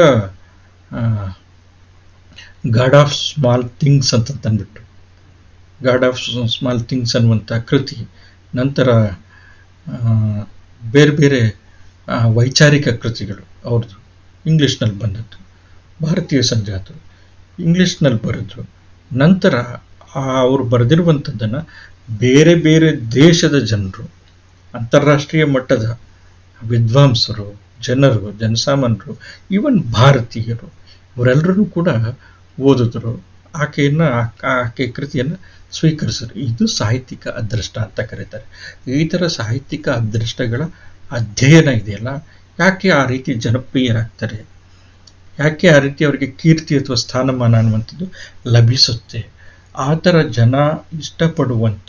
A: ಗಾಡ್ ಆಫ್ ಸ್ಮಾಲ್ ಥಿಂಗ್ಸ್ ಅಂತ ತಂದ್ಬಿಟ್ಟು ಗಾಡ್ ಆಫ್ ಸ್ಮಾಲ್ ಥಿಂಗ್ಸ್ ಅನ್ನುವಂಥ ಕೃತಿ ನಂತರ ಆ, ಬೇರೆ ಬೇರೆ ಆ, ವೈಚಾರಿಕ ಕೃತಿಗಳು ಅವ್ರದ್ದು ಇಂಗ್ಲೀಷ್ನಲ್ಲಿ ಬಂದದ್ದು ಭಾರತೀಯ ಸಂಜಾತರು ಇಂಗ್ಲೀಷ್ನಲ್ಲಿ ಬರೆದ್ರು ನಂತರ ಆ ಅವರು ಬರೆದಿರುವಂಥದ್ದನ್ನು ಬೇರೆ ಬೇರೆ ದೇಶದ ಜನರು ಅಂತಾರಾಷ್ಟ್ರೀಯ ಮಟ್ಟದ ವಿದ್ವಾಂಸರು ಜನರು ಜನಸಾಮಾನ್ಯರು ಈವನ್ ಭಾರತೀಯರು ಇವರೆಲ್ಲರೂ ಕೂಡ ಓದಿದ್ರು ಆಕೆಯನ್ನು ಆಕೆ ಕೃತಿಯನ್ನು ಸ್ವೀಕರಿಸಿದ್ರು ಇದು ಸಾಹಿತ್ಯಿಕ ಅದೃಷ್ಟ ಅಂತ ಕರೀತಾರೆ ಈ ಥರ ಸಾಹಿತ್ಯಿಕ ಅದೃಷ್ಟಗಳ ಅಧ್ಯಯನ ಇದೆಯಲ್ಲ ಯಾಕೆ ಆ ರೀತಿ ಜನಪ್ರಿಯರಾಗ್ತಾರೆ ಯಾಕೆ ಆ ರೀತಿ ಅವರಿಗೆ ಕೀರ್ತಿ ಅಥವಾ ಸ್ಥಾನಮಾನ ಅನ್ನುವಂಥದ್ದು ಲಭಿಸುತ್ತೆ ಆ ಥರ ಜನ ಇಷ್ಟಪಡುವಂಥ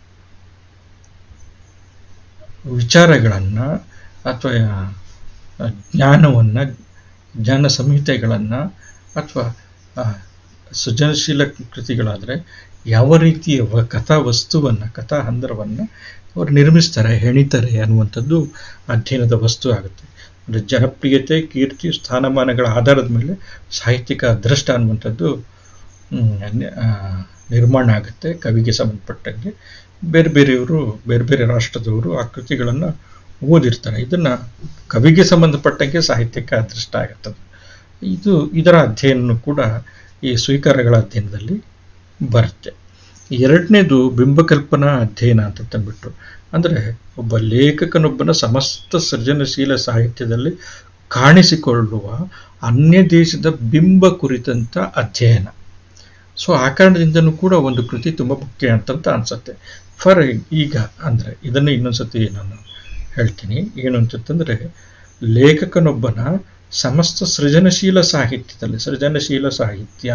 A: ವಿಚಾರಗಳನ್ನು ಅಥವಾ ಜ್ಞಾನವನ್ನು ಜ್ಞಾನ ಸಂಹಿತೆಗಳನ್ನು ಅಥವಾ ಆ, ಸೃಜನಶೀಲ ಕೃತಿಗಳಾದರೆ ಯಾವ ರೀತಿಯ ವ ಕಥಾ ವಸ್ತುವನ್ನು ಕಥಾ ಹಂದರವನ್ನು ಅವರು ನಿರ್ಮಿಸ್ತಾರೆ ಹೆಣಿತಾರೆ ಅನ್ನುವಂಥದ್ದು ಅಧ್ಯಯನದ ವಸ್ತು ಆಗುತ್ತೆ ಅಂದರೆ ಜನಪ್ರಿಯತೆ ಕೀರ್ತಿ ಸ್ಥಾನಮಾನಗಳ ಆಧಾರದ ಮೇಲೆ ಸಾಹಿತ್ಯಿಕ ಅದೃಷ್ಟ ಅನ್ನುವಂಥದ್ದು ಹ್ಮ್, ನ- ಆ, ನಿರ್ಮಾಣ ಆಗುತ್ತೆ ಕವಿಗೆ ಸಂಬಂಧಪಟ್ಟಂಗೆ ಬೇರೆ ಬೇರೆಯವರು ಬೇರೆ ಬೇರೆ ರಾಷ್ಟ್ರದವರು ಆ ಕೃತಿಗಳನ್ನು ಓದಿರ್ತಾರೆ ಇದನ್ನು ಕವಿಗೆ ಸಂಬಂಧಪಟ್ಟಂಗೆ ಸಾಹಿತ್ಯಿಕ ಅದೃಷ್ಟ ಆಗುತ್ತದೆ ಇದು ಇದರ ಅಧ್ಯಯನ ಕೂಡ ಈ ಸ್ವೀಕಾರಗಳ ಅಧ್ಯಯನದಲ್ಲಿ ಬರುತ್ತೆ ಎರಡನೇದು ಬಿಂಬಕಲ್ಪನಾ ಅಧ್ಯಯನ ಅಂತ ತಂದ್ಬಿಟ್ಟು ಅಂದರೆ ಒಬ್ಬ ಲೇಖಕನೊಬ್ಬನ ಸಮಸ್ತ ಸೃಜನಶೀಲ ಸಾಹಿತ್ಯದಲ್ಲಿ ಕಾಣಿಸಿಕೊಳ್ಳುವ ಅನ್ಯ ದೇಶದ ಬಿಂಬ ಕುರಿತಂತ ಅಧ್ಯಯನ ಸೊ ಆ ಕಾರಣದಿಂದನೂ ಕೂಡ ಒಂದು ಕೃತಿ ತುಂಬ ಮುಖ್ಯ ಅಂತಂತ ಅನ್ಸುತ್ತೆ ಫಾರ್ ಈಗ ಅಂದರೆ ಇದನ್ನು ಇನ್ನೊಂದ್ಸತಿ ನಾನು ಹೇಳ್ತೀನಿ ಏನು ಅಂತಂತಂದರೆ ಲೇಖಕನೊಬ್ಬನ ಸಮಸ್ತ ಸೃಜನಶೀಲ ಸಾಹಿತ್ಯದಲ್ಲಿ ಸೃಜನಶೀಲ ಸಾಹಿತ್ಯ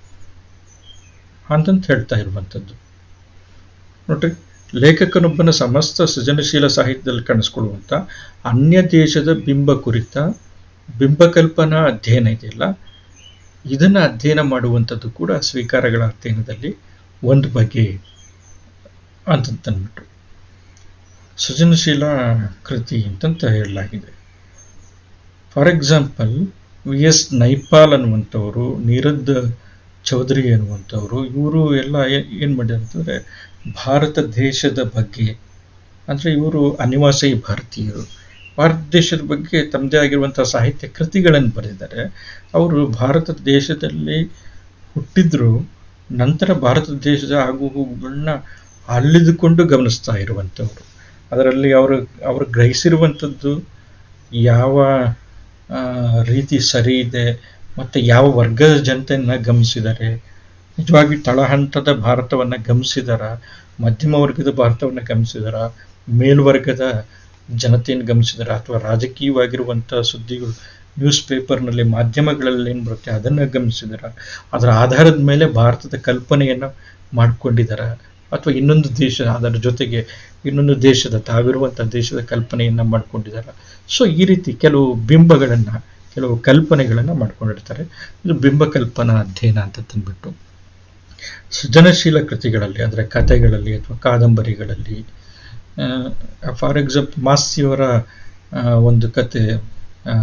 A: ಅಂತಂತ ಹೇಳ್ತಾ ಇರುವಂಥದ್ದು ನೋಡ್ರಿ ಲೇಖಕನೊಬ್ಬನ ಸಮಸ್ತ ಸೃಜನಶೀಲ ಸಾಹಿತ್ಯದಲ್ಲಿ ಕಾಣಿಸ್ಕೊಳ್ಳುವಂಥ ಅನ್ಯ ದೇಶದ ಬಿಂಬ ಕುರಿತ ಬಿಂಬಕಲ್ಪನಾ ಅಧ್ಯಯನ ಇದೆಯಲ್ಲ ಇದನ್ನು ಅಧ್ಯಯನ ಮಾಡುವಂಥದ್ದು ಕೂಡ ಸ್ವೀಕಾರಗಳ ಅಧ್ಯಯನದಲ್ಲಿ ಒಂದು ಬಗೆ ಅಂತಂತಂದ್ಬಿಟ್ಟು ಸೃಜನಶೀಲ ಕೃತಿ ಅಂತಂತ ಹೇಳಲಾಗಿದೆ for example V S Naipaul ಅನ್ನುವಂಥವರು ನೀರದ್ ಚೌಧರಿ ಅನ್ನುವಂಥವರು ಇವರು ಎಲ್ಲ ಏನು ಮಾಡಿದ್ದಾರೆ ಅಂತಂದರೆ ಭಾರತ ದೇಶದ ಬಗ್ಗೆ ಅಂದರೆ ಇವರು ಅನಿವಾಸಿ ಭಾರತೀಯರು ಭಾರತ ದೇಶದ ಬಗ್ಗೆ ತಮ್ಮದೇ ಆಗಿರುವಂಥ ಸಾಹಿತ್ಯ ಕೃತಿಗಳನ್ನು ಬರೆದಿದ್ದಾರೆ ಅವರು ಭಾರತ ದೇಶದಲ್ಲಿ ಹುಟ್ಟಿದ್ರು ನಂತರ ಭಾರತ ದೇಶದ ಆಗು ಹೋಗುಗಳನ್ನ ಅಲ್ಲಿದುಕೊಂಡು ಗಮನಿಸ್ತಾ ಇರುವಂಥವ್ರು ಅದರಲ್ಲಿ ಅವರು ಅವರು ಗ್ರಹಿಸಿರುವಂಥದ್ದು ಯಾವ ಆ, ರೀತಿ ಸರಿ ಇದೆ ಮತ್ತು ಯಾವ ವರ್ಗದ ಜನತೆಯನ್ನು ಗಮನಿಸಿದ್ದಾರೆ ನಿಜವಾಗಿ ತಳಹಂತದ ಭಾರತವನ್ನು ಗಮನಿಸಿದಾರ ಮಧ್ಯಮ ವರ್ಗದ ಭಾರತವನ್ನು ಗಮನಿಸಿದಾರ ಮೇಲ್ವರ್ಗದ ಜನತೆಯನ್ನು ಗಮನಿಸಿದಾರ ಅಥವಾ ರಾಜಕೀಯವಾಗಿರುವಂಥ ಸುದ್ದಿಗಳು ನ್ಯೂಸ್ ಪೇಪರ್ನಲ್ಲಿ ಮಾಧ್ಯಮಗಳಲ್ಲಿ ಏನು ಬರುತ್ತೆ ಅದನ್ನು ಗಮನಿಸಿದಾರ ಅದರ ಆಧಾರದ ಮೇಲೆ ಭಾರತದ ಕಲ್ಪನೆಯನ್ನು ಮಾಡ್ಕೊಂಡಿದ್ದಾರೆ ಅಥವಾ ಇನ್ನೊಂದು ದೇಶ ಅದರ ಜೊತೆಗೆ ಇನ್ನೊಂದು ದೇಶದ ತಾವಿರುವಂಥ ದೇಶದ ಕಲ್ಪನೆಯನ್ನು ಮಾಡ್ಕೊಂಡಿದ್ದಾರೆ ಸೊ ಈ ರೀತಿ ಕೆಲವು ಬಿಂಬಗಳನ್ನು ಕೆಲವು ಕಲ್ಪನೆಗಳನ್ನು ಮಾಡ್ಕೊಂಡಿರ್ತಾರೆ ಇದು ಬಿಂಬ ಕಲ್ಪನಾ ಅಧ್ಯಯನ ಅಂತ ತಂದ್ಬಿಟ್ಟು ಸೃಜನಶೀಲ ಕೃತಿಗಳಲ್ಲಿ ಅಂದರೆ ಕಥೆಗಳಲ್ಲಿ ಅಥವಾ ಕಾದಂಬರಿಗಳಲ್ಲಿ ಫಾರ್ ಎಕ್ಸಾಂಪಲ್ ಮಾಸ್ತಿಯವರ ಆ, ಒಂದು ಕತೆ ಆ,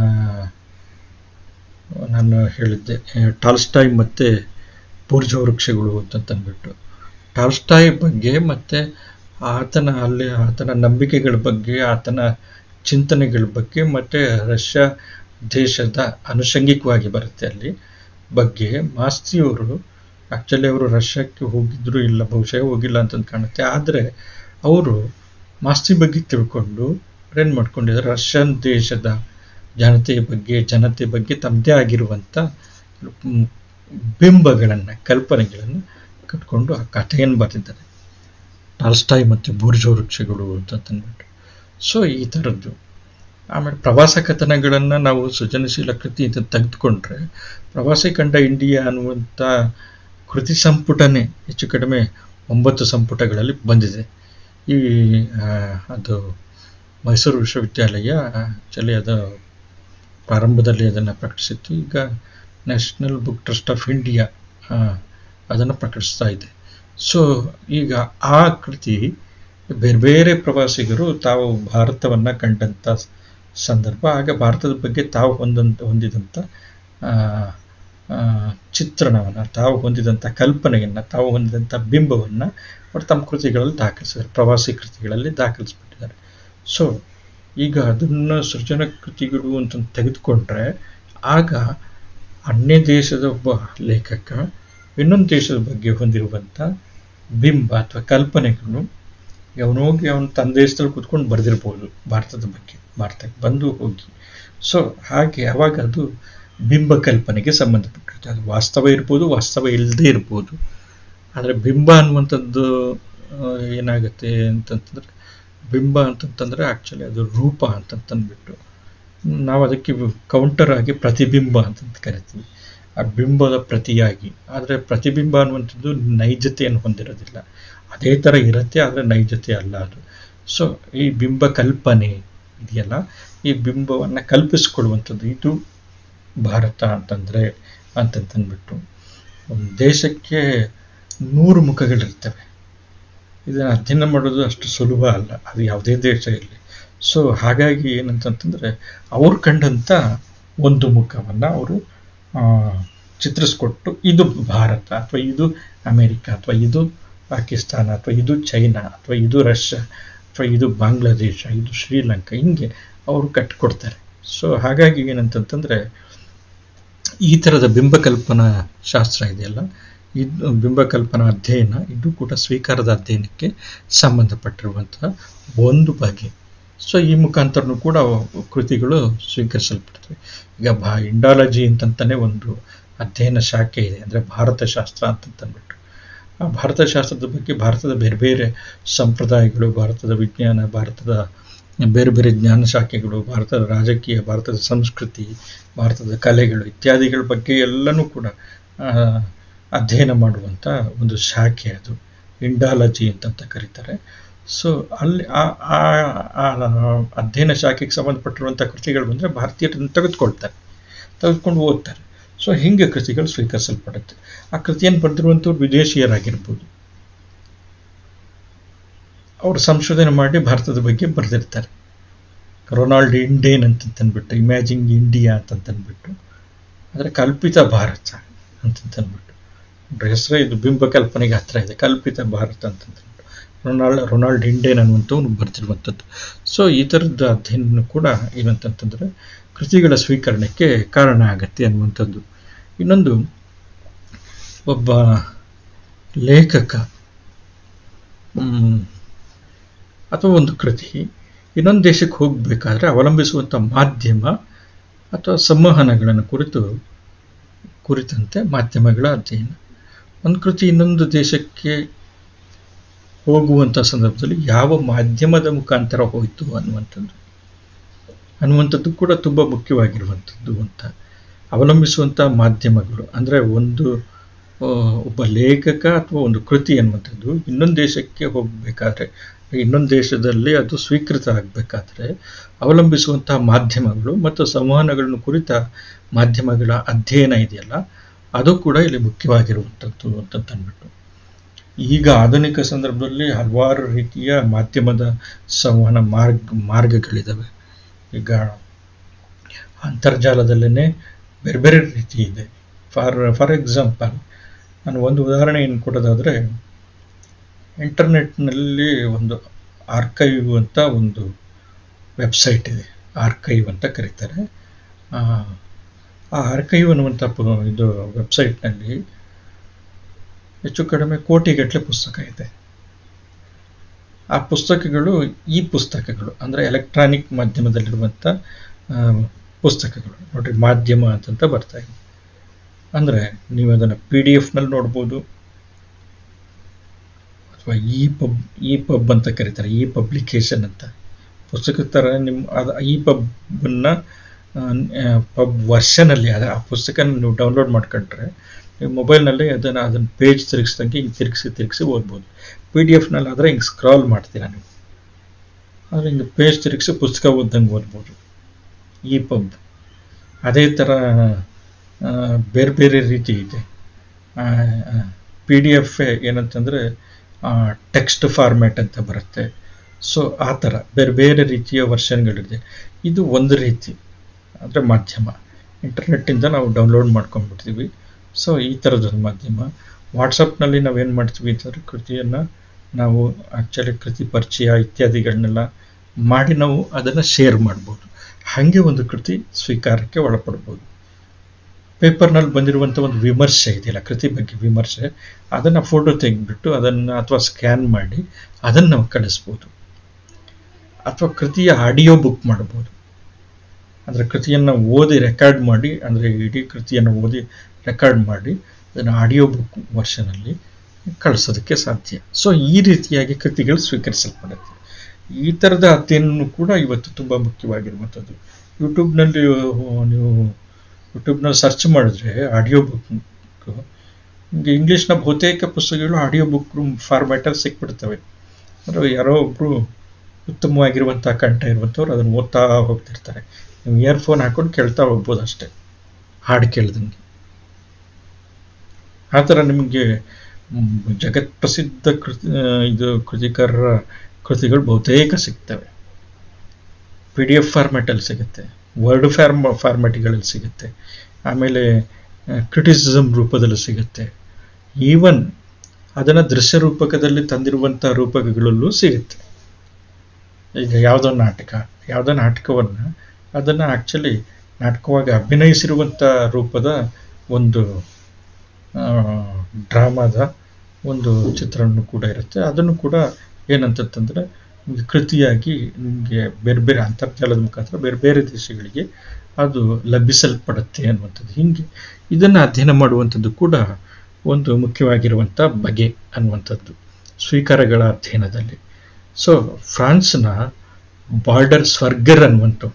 A: ನಾನು ಹೇಳಿದ್ದೆ ಟಾಲ್ಸ್ಟಾಯ್ ಮತ್ತು ಬೂರ್ಜ ವೃಕ್ಷಗಳು ಅಂತಂದ್ಬಿಟ್ಟು ಟಾಲ್ಸ್ಟಾಯ್ ಬಗ್ಗೆ ಮತ್ತು ಆತನ ಅಲ್ಲಿ ಆತನ ನಂಬಿಕೆಗಳ ಬಗ್ಗೆ ಆತನ ಚಿಂತನೆಗಳ ಬಗ್ಗೆ ಮತ್ತು ರಷ್ಯಾ ದೇಶದ ಅನುಷಂಗಿಕವಾಗಿ ಬರುತ್ತೆ ಅಲ್ಲಿ ಬಗ್ಗೆ ಮಾಸ್ತಿಯವರು ಆ್ಯಕ್ಚುಲಿ ಅವರು ರಷ್ಯಾಕ್ಕೆ ಹೋಗಿದ್ರು ಇಲ್ಲ ಬಹುಶಃ ಹೋಗಿಲ್ಲ ಅಂತ ಕಾಣುತ್ತೆ ಆದರೆ ಅವರು ಮಾಸ್ತಿ ಬಗ್ಗೆ ತಿಳ್ಕೊಂಡು ಏನು ಮಾಡ್ಕೊಂಡಿದ್ದಾರೆ ರಷ್ಯನ್ ದೇಶದ ಜನತೆಯ ಬಗ್ಗೆ ಜನತೆ ಬಗ್ಗೆ ತಮ್ಮದೇ ಆಗಿರುವಂಥ ಮ್, ಬಿಂಬಗಳನ್ನು ಕಲ್ಪನೆಗಳನ್ನು ಕಟ್ಕೊಂಡು ಆ ಕಥೆಯನ್ನು ಬರೆದಿದ್ದಾರೆ ಟಾಲ್ಸ್ಟಾಯ್ ಮತ್ತು ಬೂರ್ಜ ವೃಕ್ಷಗಳು ಅಂತ ತಂದ್ಬಿಟ್ಟು ಸೊ ಈ ಥರದ್ದು ಆಮೇಲೆ ಪ್ರವಾಸ ಕಥನಗಳನ್ನು ನಾವು ಸೃಜನಶೀಲ ಕೃತಿ ಅಂತ ತೆಗೆದುಕೊಂಡ್ರೆ ಪ್ರವಾಸಿ ಕಂಡ ಇಂಡಿಯಾ ಅನ್ನುವಂಥ ಕೃತಿ ಸಂಪುಟನೇ ಹೆಚ್ಚು ಕಡಿಮೆ ಒಂಬತ್ತು ಸಂಪುಟಗಳಲ್ಲಿ ಬಂದಿದೆ ಈ ಆ, ಅದು ಮೈಸೂರು ವಿಶ್ವವಿದ್ಯಾಲಯ ಆ್ಯಕ್ಚುಲಿ ಅದು ಪ್ರಾರಂಭದಲ್ಲಿ ಅದನ್ನು ಪ್ರಕಟಿಸಿತ್ತು ಈಗ National Book Trust of India ಅದನ್ನು ಪ್ರಕಟಿಸ್ತಾ ಇದೆ ಸೊ ಈಗ ಆ ಕೃತಿ ಬೇರೆ ಬೇರೆ ಪ್ರವಾಸಿಗರು ತಾವು ಭಾರತವನ್ನು ಕಂಡಂಥ ಸಂದರ್ಭ ಆಗ ಭಾರತದ ಬಗ್ಗೆ ತಾವು ಹೊಂದಂತ ಹೊಂದಿದಂಥ ಆ, ಆ, ಚಿತ್ರಣವನ್ನು ತಾವು ಹೊಂದಿದಂಥ ಕಲ್ಪನೆಯನ್ನು ತಾವು ಹೊಂದಿದಂಥ ಬಿಂಬವನ್ನು ಅವರು ತಮ್ಮ ಕೃತಿಗಳಲ್ಲಿ ದಾಖಲಿಸಿದ್ದಾರೆ ಪ್ರವಾಸಿ ಕೃತಿಗಳಲ್ಲಿ ದಾಖಲಿಸ್ಬಿಟ್ಟಿದ್ದಾರೆ ಸೊ ಈಗ ಅದನ್ನು ಸೃಜನ ಕೃತಿಗಳು ಅಂತ ತೆಗೆದುಕೊಂಡ್ರೆ ಆಗ ಅನ್ಯ ದೇಶದ ಒಬ್ಬ ಲೇಖಕ ಇನ್ನೊಂದು ದೇಶದ ಬಗ್ಗೆ ಹೊಂದಿರುವಂಥ ಬಿಂಬ ಅಥವಾ ಕಲ್ಪನೆಗಳು ಅವನು ಹೋಗಿ ಅವನು ತನ್ನ ದೇಶದಲ್ಲಿ ಕೂತ್ಕೊಂಡು ಬರೆದಿರ್ಬೋದು ಭಾರತದ ಬಗ್ಗೆ ಭಾರತಕ್ಕೆ ಬಂದು ಹೋಗಿ ಸೊ ಹಾಗೆ ಅವಾಗ ಅದು ಬಿಂಬ ಕಲ್ಪನೆಗೆ ಸಂಬಂಧಪಟ್ಟಿರುತ್ತೆ ಅದು ವಾಸ್ತವ ಇರ್ಬೋದು ವಾಸ್ತವ ಇಲ್ಲದೆ ಇರ್ಬೋದು ಆದರೆ ಬಿಂಬ ಅನ್ನುವಂಥದ್ದು ಆ, ಏನಾಗುತ್ತೆ ಅಂತಂತಂದ್ರೆ ಬಿಂಬ ಅಂತಂತಂದ್ರೆ ಆ್ಯಕ್ಚುಲಿ ಅದು ರೂಪ ಅಂತಂತಂದ್ಬಿಟ್ಟು ನಾವು ಅದಕ್ಕೆ ಕೌಂಟರ್ ಆಗಿ ಪ್ರತಿಬಿಂಬ ಅಂತಂತ ಕರಿತೀವಿ ಆ ಬಿಂಬದ ಪ್ರತಿಯಾಗಿ ಆದರೆ ಪ್ರತಿಬಿಂಬ ಅನ್ನುವಂಥದ್ದು ನೈಜತೆಯನ್ನು ಹೊಂದಿರೋದಿಲ್ಲ ಅದೇ ಥರ ಇರುತ್ತೆ ಆದರೆ ನೈಜತೆ ಅಲ್ಲ ಅದು ಸೊ ಈ ಬಿಂಬ ಕಲ್ಪನೆ ಇದೆಯಲ್ಲ ಈ ಬಿಂಬವನ್ನು ಕಲ್ಪಿಸ್ಕೊಳ್ಳುವಂಥದ್ದು ಇದು ಭಾರತ ಅಂತಂದರೆ ಅಂತಂತಂದ್ಬಿಟ್ಟು ಒಂದು ದೇಶಕ್ಕೆ ನೂರು ಮುಖಗಳಿರ್ತವೆ ಇದನ್ನು ಅಧ್ಯಯನ ಮಾಡೋದು ಅಷ್ಟು ಸುಲಭ ಅಲ್ಲ ಅದು ಯಾವುದೇ ದೇಶ ಇರಲಿ ಸೊ ಹಾಗಾಗಿ ಏನಂತಂತಂದರೆ ಅವ್ರು ಕಂಡಂಥ ಒಂದು ಮುಖವನ್ನು ಅವರು ಚಿತ್ರಿಸ್ಕೊಟ್ಟು ಇದು ಭಾರತ ಅಥವಾ ಇದು ಅಮೇರಿಕ ಅಥವಾ ಇದು ಪಾಕಿಸ್ತಾನ ಅಥವಾ ಇದು ಚೈನಾ ಅಥವಾ ಇದು ರಷ್ಯಾ ಅಥವಾ ಇದು ಬಾಂಗ್ಲಾದೇಶ ಇದು ಶ್ರೀಲಂಕಾ ಹಿಂಗೆ ಅವರು ಕಟ್ಟಿಕೊಡ್ತಾರೆ ಸೊ ಹಾಗಾಗಿ ಏನಂತಂತಂದರೆ ಈ ಥರದ ಬಿಂಬಕಲ್ಪನಾ ಶಾಸ್ತ್ರ ಇದೆಯಲ್ಲ ಇದು ಬಿಂಬಕಲ್ಪನಾ ಅಧ್ಯಯನ ಇದು ಕೂಡ ಸ್ವೀಕಾರದ ಅಧ್ಯಯನಕ್ಕೆ ಸಂಬಂಧಪಟ್ಟಿರುವಂತಹ ಒಂದು ಬಗೆ ಸೊ ಈ ಮುಖಾಂತರನೂ ಕೂಡ ಅವು ಕೃತಿಗಳು ಸ್ವೀಕರಿಸಲ್ಪಡ್ತವೆ ಈಗ ಭಾ ಇಂಡಾಲಜಿ ಅಂತಂತಾನೆ ಒಂದು ಅಧ್ಯಯನ ಶಾಖೆ ಇದೆ ಅಂದರೆ ಭಾರತ ಶಾಸ್ತ್ರ ಅಂತಂತಂದ್ಬಿಟ್ಟು ಆ ಭಾರತ ಶಾಸ್ತ್ರದ ಬಗ್ಗೆ ಭಾರತದ ಬೇರೆ ಬೇರೆ ಸಂಪ್ರದಾಯಗಳು ಭಾರತದ ವಿಜ್ಞಾನ ಭಾರತದ ಬೇರೆ ಬೇರೆ ಜ್ಞಾನ ಶಾಖೆಗಳು ಭಾರತದ ರಾಜಕೀಯ ಭಾರತದ ಸಂಸ್ಕೃತಿ ಭಾರತದ ಕಲೆಗಳು ಇತ್ಯಾದಿಗಳ ಬಗ್ಗೆ ಎಲ್ಲನೂ ಕೂಡ ಆ, ಅಧ್ಯಯನ ಮಾಡುವಂಥ ಒಂದು ಶಾಖೆ ಅದು ಇಂಡಾಲಜಿ ಅಂತಂತ ಕರೀತಾರೆ ಸೊ ಅಲ್ಲಿ ಆ ಆ- ಆ ಅಧ್ಯಯನ ಶಾಖೆಗೆ ಸಂಬಂಧಪಟ್ಟಿರುವಂಥ ಕೃತಿಗಳು ಬಂದರೆ ಭಾರತೀಯರನ್ನು ತೆಗೆದುಕೊಳ್ತಾರೆ ತೆಗೆದುಕೊಂಡು ಓದ್ತಾರೆ ಸೊ ಹಿಂಗೆ ಕೃತಿಗಳು ಸ್ವೀಕರಿಸಲ್ಪಡುತ್ತೆ ಆ ಕೃತಿಯನ್ನು ಬರೆದಿರುವಂಥವ್ರು ವಿದೇಶಿಯರಾಗಿರ್ಬೋದು ಅವರು ಸಂಶೋಧನೆ ಮಾಡಿ ಭಾರತದ ಬಗ್ಗೆ ಬರೆದಿರ್ತಾರೆ ರೊನಾಲ್ಡ್ ಇಂಡೇನ್ ಅಂತಂತಂದ್ಬಿಟ್ಟು ಇಮ್ಯಾಜಿಂಗ್ ಇಂಡಿಯಾ ಅಂತಂತಂದ್ಬಿಟ್ಟು ಅಂದರೆ ಕಲ್ಪಿತ ಭಾರತ ಅಂತಂತಂದ್ಬಿಟ್ಟು ಹೆಸರೇ ಇದು ಬಿಂಬ ಕಲ್ಪನೆಗೆ ಹತ್ರ ಇದೆ ಕಲ್ಪಿತ ಭಾರತ ಅಂತಂದ್ಬಿಟ್ಟು ರೊನಾಲ್ಡ್ ರೊನಾಲ್ಡ್ ಇಂಡೇನ್ ಅನ್ನುವಂಥವ್ನು ಬರ್ತಿರುವಂಥದ್ದು ಸೊ ಈ ಥರದ್ದು ಅಧ್ಯಯನ ಕೂಡ ಏನಂತಂತಂದರೆ ಕೃತಿಗಳ ಸ್ವೀಕರಣಕ್ಕೆ ಕಾರಣ ಆಗತ್ತೆ ಅನ್ನುವಂಥದ್ದು ಇನ್ನೊಂದು ಒಬ್ಬ ಲೇಖಕ ಮ್, ಅಥವಾ ಒಂದು ಕೃತಿ ಇನ್ನೊಂದು ದೇಶಕ್ಕೆ ಹೋಗಬೇಕಾದ್ರೆ ಅವಲಂಬಿಸುವಂಥ ಮಾಧ್ಯಮ ಅಥವಾ ಸಂವಹನಗಳನ್ನು ಕುರಿತು ಕುರಿತಂತೆ ಮಾಧ್ಯಮಗಳ ಅಧ್ಯಯನ ಒಂದು ಕೃತಿ ಇನ್ನೊಂದು ದೇಶಕ್ಕೆ ಹೋಗುವಂಥ ಸಂದರ್ಭದಲ್ಲಿ ಯಾವ ಮಾಧ್ಯಮದ ಮುಖಾಂತರ ಹೋಯಿತು ಅನ್ನುವಂಥದ್ದು ಅನ್ನುವಂಥದ್ದು ಕೂಡ ತುಂಬ ಮುಖ್ಯವಾಗಿರುವಂಥದ್ದು ಅಂತ ಅವಲಂಬಿಸುವಂಥ ಮಾಧ್ಯಮಗಳು ಅಂದರೆ ಒಂದು ಆ, ಒಬ್ಬ ಲೇಖಕ ಅಥವಾ ಒಂದು ಕೃತಿ ಅನ್ನುವಂಥದ್ದು ಇನ್ನೊಂದು ದೇಶಕ್ಕೆ ಹೋಗಬೇಕಾದ್ರೆ ಇನ್ನೊಂದು ದೇಶದಲ್ಲಿ ಅದು ಸ್ವೀಕೃತ ಆಗಬೇಕಾದ್ರೆ ಅವಲಂಬಿಸುವಂತಹ ಮಾಧ್ಯಮಗಳು ಮತ್ತು ಸಂವಹನಗಳನ್ನು ಕುರಿತ ಮಾಧ್ಯಮಗಳ ಅಧ್ಯಯನ ಇದೆಯಲ್ಲ ಅದು ಕೂಡ ಇಲ್ಲಿ ಮುಖ್ಯವಾಗಿರುವಂಥದ್ದು ಅಂತ ಅಂದ್ಬಿಟ್ಟು ಈಗ ಆಧುನಿಕ ಸಂದರ್ಭದಲ್ಲಿ ಹಲವಾರು ರೀತಿಯ ಮಾಧ್ಯಮದ ಸಂವಹನ ಮಾರ್ಗ ಮಾರ್ಗಗಳಿದ್ದಾವೆ ಈಗ ಅಂತರ್ಜಾಲದಲ್ಲೇ ಬೇರೆ ಬೇರೆ ರೀತಿ ಇದೆ ಫಾರ್ ಫಾರ್ ಎಕ್ಸಾಂಪಲ್ ನಾನು ಒಂದು ಉದಾಹರಣೆ ಏನು ಕೊಡೋದಾದರೆ ಇಂಟರ್ನೆಟ್ನಲ್ಲಿ ಒಂದು ಆರ್ಕೈವ್ ಅಂತ ಒಂದು ವೆಬ್ಸೈಟ್ ಇದೆ ಆರ್ಕೈವ್ ಅಂತ ಕರೀತಾರೆ ಆ ಆ ಆರ್ಕೈವ್ ಅನ್ನುವಂಥ ಪು- ಇದು ವೆಬ್ಸೈಟ್ನಲ್ಲಿ ಹೆಚ್ಚು ಕಡಿಮೆ ಕೋಟಿಗಟ್ಟಲೆ ಪುಸ್ತಕ ಇದೆ ಆ ಪುಸ್ತಕಗಳು ಈ ಪುಸ್ತಕಗಳು ಅಂದರೆ ಎಲೆಕ್ಟ್ರಾನಿಕ್ ಮಾಧ್ಯಮದಲ್ಲಿರುವಂಥ ಆ, ಪುಸ್ತಕಗಳು ನೋಡ್ರಿ ಮಾಧ್ಯಮ ಅಂತಂತ ಬರ್ತಾ ಇದೆ ಅಂದರೆ ನೀವು ಅದನ್ನು ಪಿ ಡಿ ಎಫ್ನಲ್ಲಿ ನೋಡ್ಬೋದು ಅಥವಾ ಇ ಪಬ್ ಇ ಪಬ್ ಅಂತ ಕರೀತಾರೆ ಇ ಪಬ್ಲಿಕೇಶನ್ ಅಂತ ಪುಸ್ತಕದ ಥರ ನಿಮ್ಮ ಅದು ಇ ಪಬ್ಬನ್ನು ಪಬ್ ವರ್ಷನಲ್ಲಿ ಅದು ಆ ಪುಸ್ತಕನ ನೀವು ಡೌನ್ಲೋಡ್ ಮಾಡ್ಕೊಂಡ್ರೆ ನೀವು ಮೊಬೈಲ್ನಲ್ಲಿ ಅದನ್ನು ಅದನ್ನು ಪೇಜ್ ತಿರುಗಿಸ್ದಂಗೆ ಹಿಂಗೆ ತಿರುಗಿಸಿ ತಿರುಗಿಸಿ ಓದ್ಬೋದು ಪಿ ಡಿ ಎಫ್ನಲ್ಲಿ ಆದರೆ ಹಿಂಗೆ ಸ್ಕ್ರಾಲ್ ಮಾಡ್ತೀರಾ ನೀವು ಆದರೆ ಹಿಂಗೆ ಪೇಜ್ ತಿರುಗಿಸಿ ಪುಸ್ತಕ ಓದ್ದಂಗೆ ಓದ್ಬೋದು ಇ ಪಬ್ ಅದೇ ಥರ ಆ, ಬೇರೆ ಬೇರೆ ರೀತಿ ಇದೆ ಪಿ ಡಿ ಎಫ್ ಏನಂತಂದರೆ ಟೆಕ್ಸ್ಟ್ ಫಾರ್ಮ್ಯಾಟ್ ಅಂತ ಬರುತ್ತೆ ಸೊ ಆ ಥರ ಬೇರೆ ಬೇರೆ ರೀತಿಯ ವರ್ಷನ್ಗಳಿದೆ ಇದು ಒಂದು ರೀತಿ ಅಂದರೆ ಮಾಧ್ಯಮ ಇಂಟರ್ನೆಟ್ಟಿಂದ ನಾವು ಡೌನ್ಲೋಡ್ ಮಾಡ್ಕೊಂಡ್ಬಿಡ್ತೀವಿ ಸೊ ಈ ಥರದೊಂದು ಮಾಧ್ಯಮ ವಾಟ್ಸಪ್ನಲ್ಲಿ ನಾವೇನು ಮಾಡ್ತೀವಿ ಅಂತಂದರೆ ಕೃತಿಯನ್ನು ನಾವು ಆ್ಯಕ್ಚುಲಿ ಕೃತಿ ಪರಿಚಯ ಇತ್ಯಾದಿಗಳನ್ನೆಲ್ಲ ಮಾಡಿ ನಾವು ಅದನ್ನು ಶೇರ್ ಮಾಡ್ಬೋದು ಹಾಗೆ ಒಂದು ಕೃತಿ ಸ್ವೀಕಾರಕ್ಕೆ ಒಳಪಡ್ಬೋದು ಪೇಪರ್ನಲ್ಲಿ ಬಂದಿರುವಂಥ ಒಂದು ವಿಮರ್ಶೆ ಇದೆಯಲ್ಲ ಕೃತಿ ಬಗ್ಗೆ ವಿಮರ್ಶೆ ಅದನ್ನು ಫೋಟೋ ತೆಗೆದ್ಬಿಟ್ಟು ಅದನ್ನು ಅಥವಾ ಸ್ಕ್ಯಾನ್ ಮಾಡಿ ಅದನ್ನು ನಾವು ಕಳಿಸ್ಬೋದು ಅಥವಾ ಕೃತಿಯ ಆಡಿಯೋ ಬುಕ್ ಮಾಡ್ಬೋದು ಅಂದರೆ ಕೃತಿಯನ್ನು ಓದಿ ರೆಕಾರ್ಡ್ ಮಾಡಿ ಅಂದರೆ ಇಡೀ ಕೃತಿಯನ್ನು ಓದಿ ರೆಕಾರ್ಡ್ ಮಾಡಿ ಅದನ್ನು ಆಡಿಯೋ ಬುಕ್ ವರ್ಷನಲ್ಲಿ ಕಳಿಸೋದಕ್ಕೆ ಸಾಧ್ಯ ಸೊ ಈ ರೀತಿಯಾಗಿ ಕೃತಿಗಳು ಸ್ವೀಕರಿಸಲ್ಪಡುತ್ತೆ ಈ ಥರದ ಅಧ್ಯಯನ ಕೂಡ ಇವತ್ತು ತುಂಬ ಮುಖ್ಯವಾಗಿರುವಂಥದ್ದು ಯೂಟ್ಯೂಬ್ನಲ್ಲಿ ನೀವು ಯೂಟ್ಯೂಬ್ನಲ್ಲಿ ಸರ್ಚ್ ಮಾಡಿದ್ರೆ ಆಡಿಯೋ ಬುಕ್ ನಿಮಗೆ ಇಂಗ್ಲೀಷ್ನ ಬಹುತೇಕ ಪುಸ್ತಕಗಳು ಆಡಿಯೋ ಬುಕ್ ಫಾರ್ಮ್ಯಾಟಲ್ಲಿ ಸಿಕ್ಬಿಡ್ತವೆ ಅಂದರೆ ಯಾರೋ ಒಬ್ಬರು ಉತ್ತಮವಾಗಿರುವಂಥ ಕಂಠ ಇರುವಂಥವ್ರು ಅದನ್ನು ಓದ್ತಾ ಹೋಗ್ತಿರ್ತಾರೆ ನೀವು ಇಯರ್ಫೋನ್ ಹಾಕೊಂಡು ಕೇಳ್ತಾ ಹೋಗ್ಬೋದು ಅಷ್ಟೇ ಹಾಡು ಕೇಳ್ದಂಗೆ ಆ ಥರ ನಿಮಗೆ ಮ್, ಜಗತ್ ಪ್ರಸಿದ್ಧ ಕೃತಿ ಆ, ಇದು ಕೃತಿಕಾರರ ಕೃತಿಗಳು ಬಹುತೇಕ ಸಿಗ್ತವೆ ಪಿ ಡಿ ಎಫ್ ಫಾರ್ಮ್ಯಾಟಲ್ಲಿ ಸಿಗುತ್ತೆ ವರ್ಡ್ ಫಾರ್ಮ್ ಫಾರ್ಮ್ಯಾಟ್ಗಳಲ್ಲಿ ಸಿಗುತ್ತೆ ಆಮೇಲೆ ಕ್ರಿಟಿಸಿಸಮ್ ರೂಪದಲ್ಲಿ ಸಿಗುತ್ತೆ ಈವನ್ ಅದನ್ನು ದೃಶ್ಯ ರೂಪಕದಲ್ಲಿ ತಂದಿರುವಂಥ ರೂಪಕಗಳಲ್ಲೂ ಸಿಗುತ್ತೆ ಈಗ ಯಾವುದೋ ನಾಟಕ ಯಾವುದೋ ನಾಟಕವನ್ನು ಅದನ್ನು ಆ್ಯಕ್ಚುಲಿ ನಾಟಕವಾಗಿ ಅಭಿನಯಿಸಿರುವಂಥ ರೂಪದ ಒಂದು ಡ್ರಾಮಾದ ಒಂದು ಚಿತ್ರಣ ಕೂಡ ಇರುತ್ತೆ ಅದನ್ನು ಕೂಡ ಏನಂತಂತಂದರೆ ನಿಮಗೆ ಕೃತಿಯಾಗಿ ನಿಮಗೆ ಬೇರೆ ಬೇರೆ ಅಂತರ್ಜಾಲದ ಮುಖಾಂತರ ಬೇರೆ ಬೇರೆ ದೇಶಗಳಿಗೆ ಅದು ಲಭಿಸಲ್ಪಡುತ್ತೆ ಅನ್ನುವಂಥದ್ದು ಹೀಗೆ ಇದನ್ನು ಅಧ್ಯಯನ ಮಾಡುವಂಥದ್ದು ಕೂಡ ಒಂದು ಮುಖ್ಯವಾಗಿರುವಂಥ ಬಗೆ ಅನ್ನುವಂಥದ್ದು ಸ್ವೀಕಾರಗಳ ಅಧ್ಯಯನದಲ್ಲಿ ಸೊ ಫ್ರಾನ್ಸ್ನ ಬಾರ್ಡರ್ ಸ್ವರ್ಗರ್ ಅನ್ನುವಂಥವು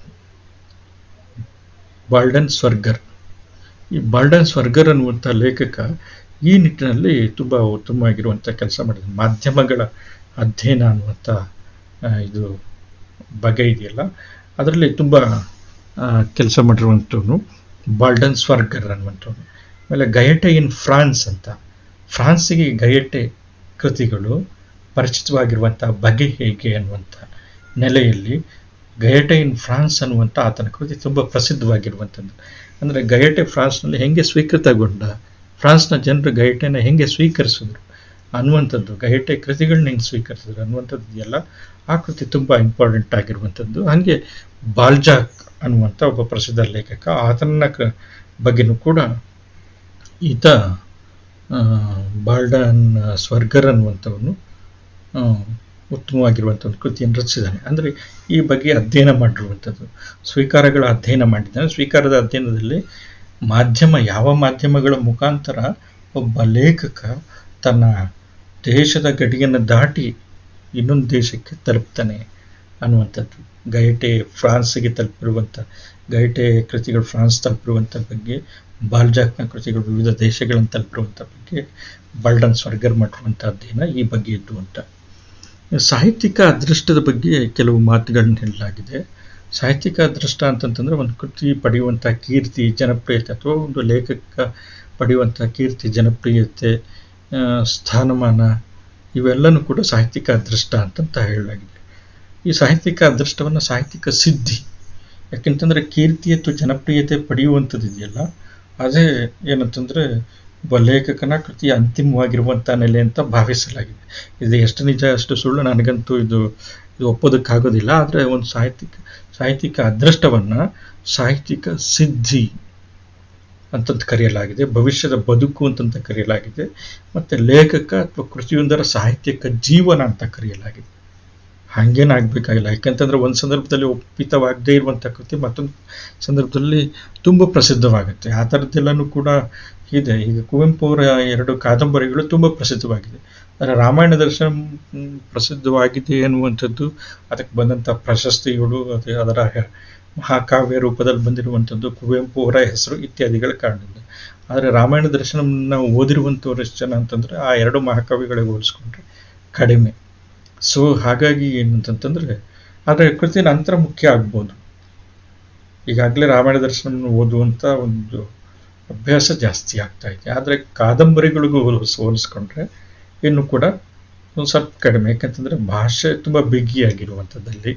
A: ಬಾಲ್ಡನ್ ಸ್ವರ್ಗರ್ ಈ ಬಾಲ್ಡನ್ ಸ್ವರ್ಗರ್ ಅನ್ನುವಂಥ ಲೇಖಕ ಈ ನಿಟ್ಟಿನಲ್ಲಿ ತುಂಬ ಉತ್ತಮವಾಗಿರುವಂಥ ಕೆಲಸ ಮಾಡಿದ ಮಾಧ್ಯಮಗಳ ಅಧ್ಯಯನ ಅನ್ನುವಂಥ ಆ, ಇದು ಬಗೆ ಇದೆಯಲ್ಲ ಅದರಲ್ಲಿ ತುಂಬ ಕೆಲಸ ಮಾಡಿರುವಂಥವನು ಬಾಲ್ಡನ್ ಸ್ವರ್ಗರ್ ಅನ್ನುವಂಥವನು ಆಮೇಲೆ ಗಯಟೆ ಇನ್ ಫ್ರಾನ್ಸ್ ಅಂತ ಫ್ರಾನ್ಸಿಗೆ ಗಯಟೆ ಕೃತಿಗಳು ಪರಿಚಿತವಾಗಿರುವಂಥ ಬಗೆ ಹೇಗೆ ಅನ್ನುವಂಥ ನೆಲೆಯಲ್ಲಿ ಗಯಟೆ ಇನ್ ಫ್ರಾನ್ಸ್ ಅನ್ನುವಂಥ ಆತನ ಕೃತಿ ತುಂಬ ಪ್ರಸಿದ್ಧವಾಗಿರುವಂಥದ್ದು ಅಂದರೆ ಗಯಟೆ ಫ್ರಾನ್ಸ್ನಲ್ಲಿ ಹೆಂಗೆ ಸ್ವೀಕೃತಗೊಂಡ ಫ್ರಾನ್ಸ್ನ ಜನರು ಗಯಟೆನ ಹೆಂಗೆ ಸ್ವೀಕರಿಸಿದ್ರು ಅನ್ನುವಂಥದ್ದು ಗಯಟೆ ಕೃತಿಗಳನ್ನ ಹೆಂಗೆ ಸ್ವೀಕರಿಸಿದ್ರು ಅನ್ನುವಂಥದ್ದು ಎಲ್ಲ ಆ ಕೃತಿ ತುಂಬ ಇಂಪಾರ್ಟೆಂಟ್ ಆಗಿರುವಂಥದ್ದು ಹಾಗೆ ಬಾಲ್ಜಾಕ್ ಅನ್ನುವಂಥ ಒಬ್ಬ ಪ್ರಸಿದ್ಧ ಲೇಖಕ ಆತನ ಕ ಬಗ್ಗೆನೂ ಕೂಡ ಈತ ಆ, ಬಾಲ್ಡನ್ ಸ್ವರ್ಗರ್ ಅನ್ನುವಂಥವನು ಆ, ಉತ್ತಮವಾಗಿರುವಂಥ ಒಂದು ಕೃತಿಯನ್ನು ರಚಿಸಿದ್ದಾನೆ ಅಂದರೆ ಈ ಬಗ್ಗೆ ಅಧ್ಯಯನ ಮಾಡಿರುವಂಥದ್ದು ಸ್ವೀಕಾರಗಳ ಅಧ್ಯಯನ ಮಾಡಿದ್ದಾನೆ ಸ್ವೀಕಾರದ ಅಧ್ಯಯನದಲ್ಲಿ ಮಾಧ್ಯಮ ಯಾವ ಮಾಧ್ಯಮಗಳ ಮುಖಾಂತರ ಒಬ್ಬ ಲೇಖಕ ತನ್ನ ದೇಶದ ಗಡಿಯನ್ನು ದಾಟಿ ಇನ್ನೊಂದು ದೇಶಕ್ಕೆ ತಲುಪ್ತಾನೆ ಅನ್ನುವಂಥದ್ದು ಗೈಟೆ ಫ್ರಾನ್ಸ್ಗೆ ತಲುಪಿರುವಂಥ ಗೈಟೆ ಕೃತಿಗಳು ಫ್ರಾನ್ಸ್ ತಲುಪಿರುವಂಥ ಬಗ್ಗೆ ಬಾಲ್ಜಾಕ್ನ ಕೃತಿಗಳು ವಿವಿಧ ದೇಶಗಳನ್ನು ತಲುಪಿರುವಂಥ ಬಗ್ಗೆ ಬಲ್ಡನ್ ಸ್ವರ್ಗರ್ ಮಾಡಿರುವಂಥ ಅಧ್ಯಯನ ಈ ಬಗ್ಗೆ ಇದ್ದು ಅಂತ ಸಾಹಿತ್ಯಿಕ ಅದೃಷ್ಟದ ಬಗ್ಗೆ ಕೆಲವು ಮಾತುಗಳನ್ನ ಹೇಳಲಾಗಿದೆ ಸಾಹಿತ್ಯಿಕ ಅದೃಷ್ಟ ಅಂತಂತಂದ್ರೆ ಒಂದು ಕೃತಿ ಪಡೆಯುವಂಥ ಕೀರ್ತಿ ಜನಪ್ರಿಯತೆ ಅಥವಾ ಒಂದು ಲೇಖಕ ಪಡೆಯುವಂಥ ಕೀರ್ತಿ ಜನಪ್ರಿಯತೆ ಸ್ಥಾನಮಾನ ಇವೆಲ್ಲನೂ ಕೂಡ ಸಾಹಿತ್ಯಿಕ ಅದೃಷ್ಟ ಅಂತಂತ ಹೇಳಲಾಗಿದೆ ಈ ಸಾಹಿತ್ಯಿಕ ಅದೃಷ್ಟವನ್ನು ಸಾಹಿತ್ಯಿಕ ಸಿದ್ಧಿ ಯಾಕೆಂತಂದ್ರೆ ಕೀರ್ತಿ ಅಥವಾ ಜನಪ್ರಿಯತೆ ಪಡೆಯುವಂಥದ್ದು ಇದೆಯಲ್ಲ ಅದೇ ಏನಂತಂದ್ರೆ ಒಬ್ಬ ಲೇಖಕನ ಕೃತಿಯ ಅಂತಿಮವಾಗಿರುವಂಥ ನೆಲೆ ಅಂತ ಭಾವಿಸಲಾಗಿದೆ ಇದು ಎಷ್ಟು ನಿಜ ಅಷ್ಟು ಸುಳ್ಳು ನನಗಂತೂ ಇದು ಇದು ಒಪ್ಪೋದಕ್ಕಾಗೋದಿಲ್ಲ ಆದರೆ ಒಂದು ಸಾಹಿತ್ಯಿಕ ಸಾಹಿತ್ಯಿಕ ಅದೃಷ್ಟವನ್ನು ಸಾಹಿತ್ಯಿಕ ಸಿದ್ಧಿ ಅಂತಂತ ಕರೆಯಲಾಗಿದೆ ಭವಿಷ್ಯದ ಬದುಕು ಅಂತಂತ ಕರೆಯಲಾಗಿದೆ ಮತ್ತು ಲೇಖಕ ಅಥವಾ ಕೃತಿಯೊಂದರ ಸಾಹಿತ್ಯಿಕ ಜೀವನ ಅಂತ ಕರೆಯಲಾಗಿದೆ ಹಾಗೇನಾಗಬೇಕಾಗಿಲ್ಲ ಯಾಕಂತಂದ್ರೆ ಒಂದು ಸಂದರ್ಭದಲ್ಲಿ ಒಪ್ಪಿತವಾಗದೇ ಇರುವಂಥ ಕೃತಿ ಮತ್ತೊಂದು ಸಂದರ್ಭದಲ್ಲಿ ತುಂಬ ಪ್ರಸಿದ್ಧವಾಗುತ್ತೆ ಆ ಥರದ್ದೆಲ್ಲನೂ ಕೂಡ ಇದೆ ಈಗ ಕುವೆಂಪು ಅವರ ಎರಡು ಕಾದಂಬರಿಗಳು ತುಂಬ ಪ್ರಸಿದ್ಧವಾಗಿದೆ ಆದರೆ ರಾಮಾಯಣ ದರ್ಶನ ಪ್ರಸಿದ್ಧವಾಗಿದೆ ಎನ್ನುವಂಥದ್ದು ಅದಕ್ಕೆ ಬಂದಂಥ ಪ್ರಶಸ್ತಿಗಳು ಅದು ಅದರ ಮಹಾಕಾವ್ಯ ರೂಪದಲ್ಲಿ ಬಂದಿರುವಂಥದ್ದು ಕುವೆಂಪು ಅವರ ಹೆಸರು ಇತ್ಯಾದಿಗಳ ಕಾರಣದಿಂದ ಆದರೆ ರಾಮಾಯಣ ದರ್ಶನ ನಾವು ಓದಿರುವಂಥವ್ರು ಎಷ್ಟು ಜನ ಅಂತಂದರೆ ಆ ಎರಡು ಮಹಾಕಾವ್ಯಗಳಿಗೆ ಹೋಲಿಸ್ಕೊಂಡ್ರೆ ಕಡಿಮೆ ಸೊ ಹಾಗಾಗಿ ಏನಂತಂತಂದರೆ ಆದರೆ ಕೃತಿ ನಂತರ ಮುಖ್ಯ ಆಗ್ಬೋದು ಈಗಾಗಲೇ ರಾಮಾಯಣ ದರ್ಶನ ಓದುವಂಥ ಒಂದು ಅಭ್ಯಾಸ ಜಾಸ್ತಿ ಆಗ್ತಾ ಇದೆ ಆದರೆ ಕಾದಂಬರಿಗಳಿಗೂ ಹೋಲಿಸ್ ಹೋಲಿಸ್ಕೊಂಡ್ರೆ ಇನ್ನು ಕೂಡ ಒಂದು ಸ್ವಲ್ಪ ಕಡಿಮೆ ಯಾಕಂತಂದರೆ ಭಾಷೆ ತುಂಬ ಬಿಗಿಯಾಗಿರುವಂಥದ್ದಲ್ಲಿ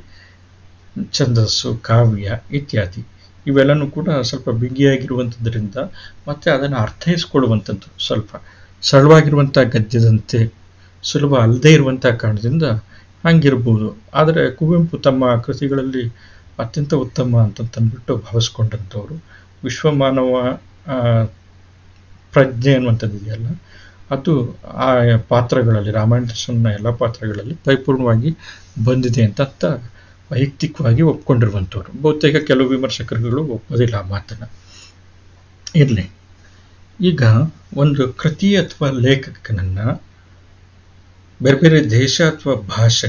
A: ಛಂದಸ್ಸು ಕಾವ್ಯ ಇತ್ಯಾದಿ ಇವೆಲ್ಲನೂ ಕೂಡ ಸ್ವಲ್ಪ ಬಿಗಿಯಾಗಿರುವಂಥದ್ರಿಂದ ಮತ್ತು ಅದನ್ನು ಅರ್ಥೈಸ್ಕೊಳ್ಳುವಂಥದ್ದು ಸ್ವಲ್ಪ ಸರಳವಾಗಿರುವಂಥ ಗದ್ಯದಂತೆ ಸುಲಭ ಅಲ್ಲದೇ ಇರುವಂಥ ಕಾರಣದಿಂದ ಹಂಗಿರ್ಬೋದು ಆದರೆ ಕುವೆಂಪು ತಮ್ಮ ಕೃತಿಗಳಲ್ಲಿ ಅತ್ಯಂತ ಉತ್ತಮ ಅಂತಂತಂದ್ಬಿಟ್ಟು ಭಾವಿಸ್ಕೊಂಡಂಥವ್ರು ವಿಶ್ವಮಾನವ ಪ್ರಜ್ಞೆ ಅನ್ನುವಂಥದ್ದು ಇದೆಯಲ್ಲ ಅದು ಆ ಪಾತ್ರಗಳಲ್ಲಿ ರಾಮಾಯಣ ದರ್ಶನ ಎಲ್ಲ ಪಾತ್ರಗಳಲ್ಲಿ ಪರಿಪೂರ್ಣವಾಗಿ ಬಂದಿದೆ ಅಂತ ವೈಯಕ್ತಿಕವಾಗಿ ಒಪ್ಕೊಂಡಿರುವಂಥವ್ರು ಬಹುತೇಕ ಕೆಲವು ವಿಮರ್ಶಕರುಗಳು ಒಪ್ಪೋದಿಲ್ಲ ಆ ಮಾತನ್ನು ಇರಲಿ ಈಗ ಒಂದು ಕೃತಿ ಅಥವಾ ಲೇಖಕನನ್ನು ಬೇರೆ ಬೇರೆ ದೇಶ ಅಥವಾ ಭಾಷೆ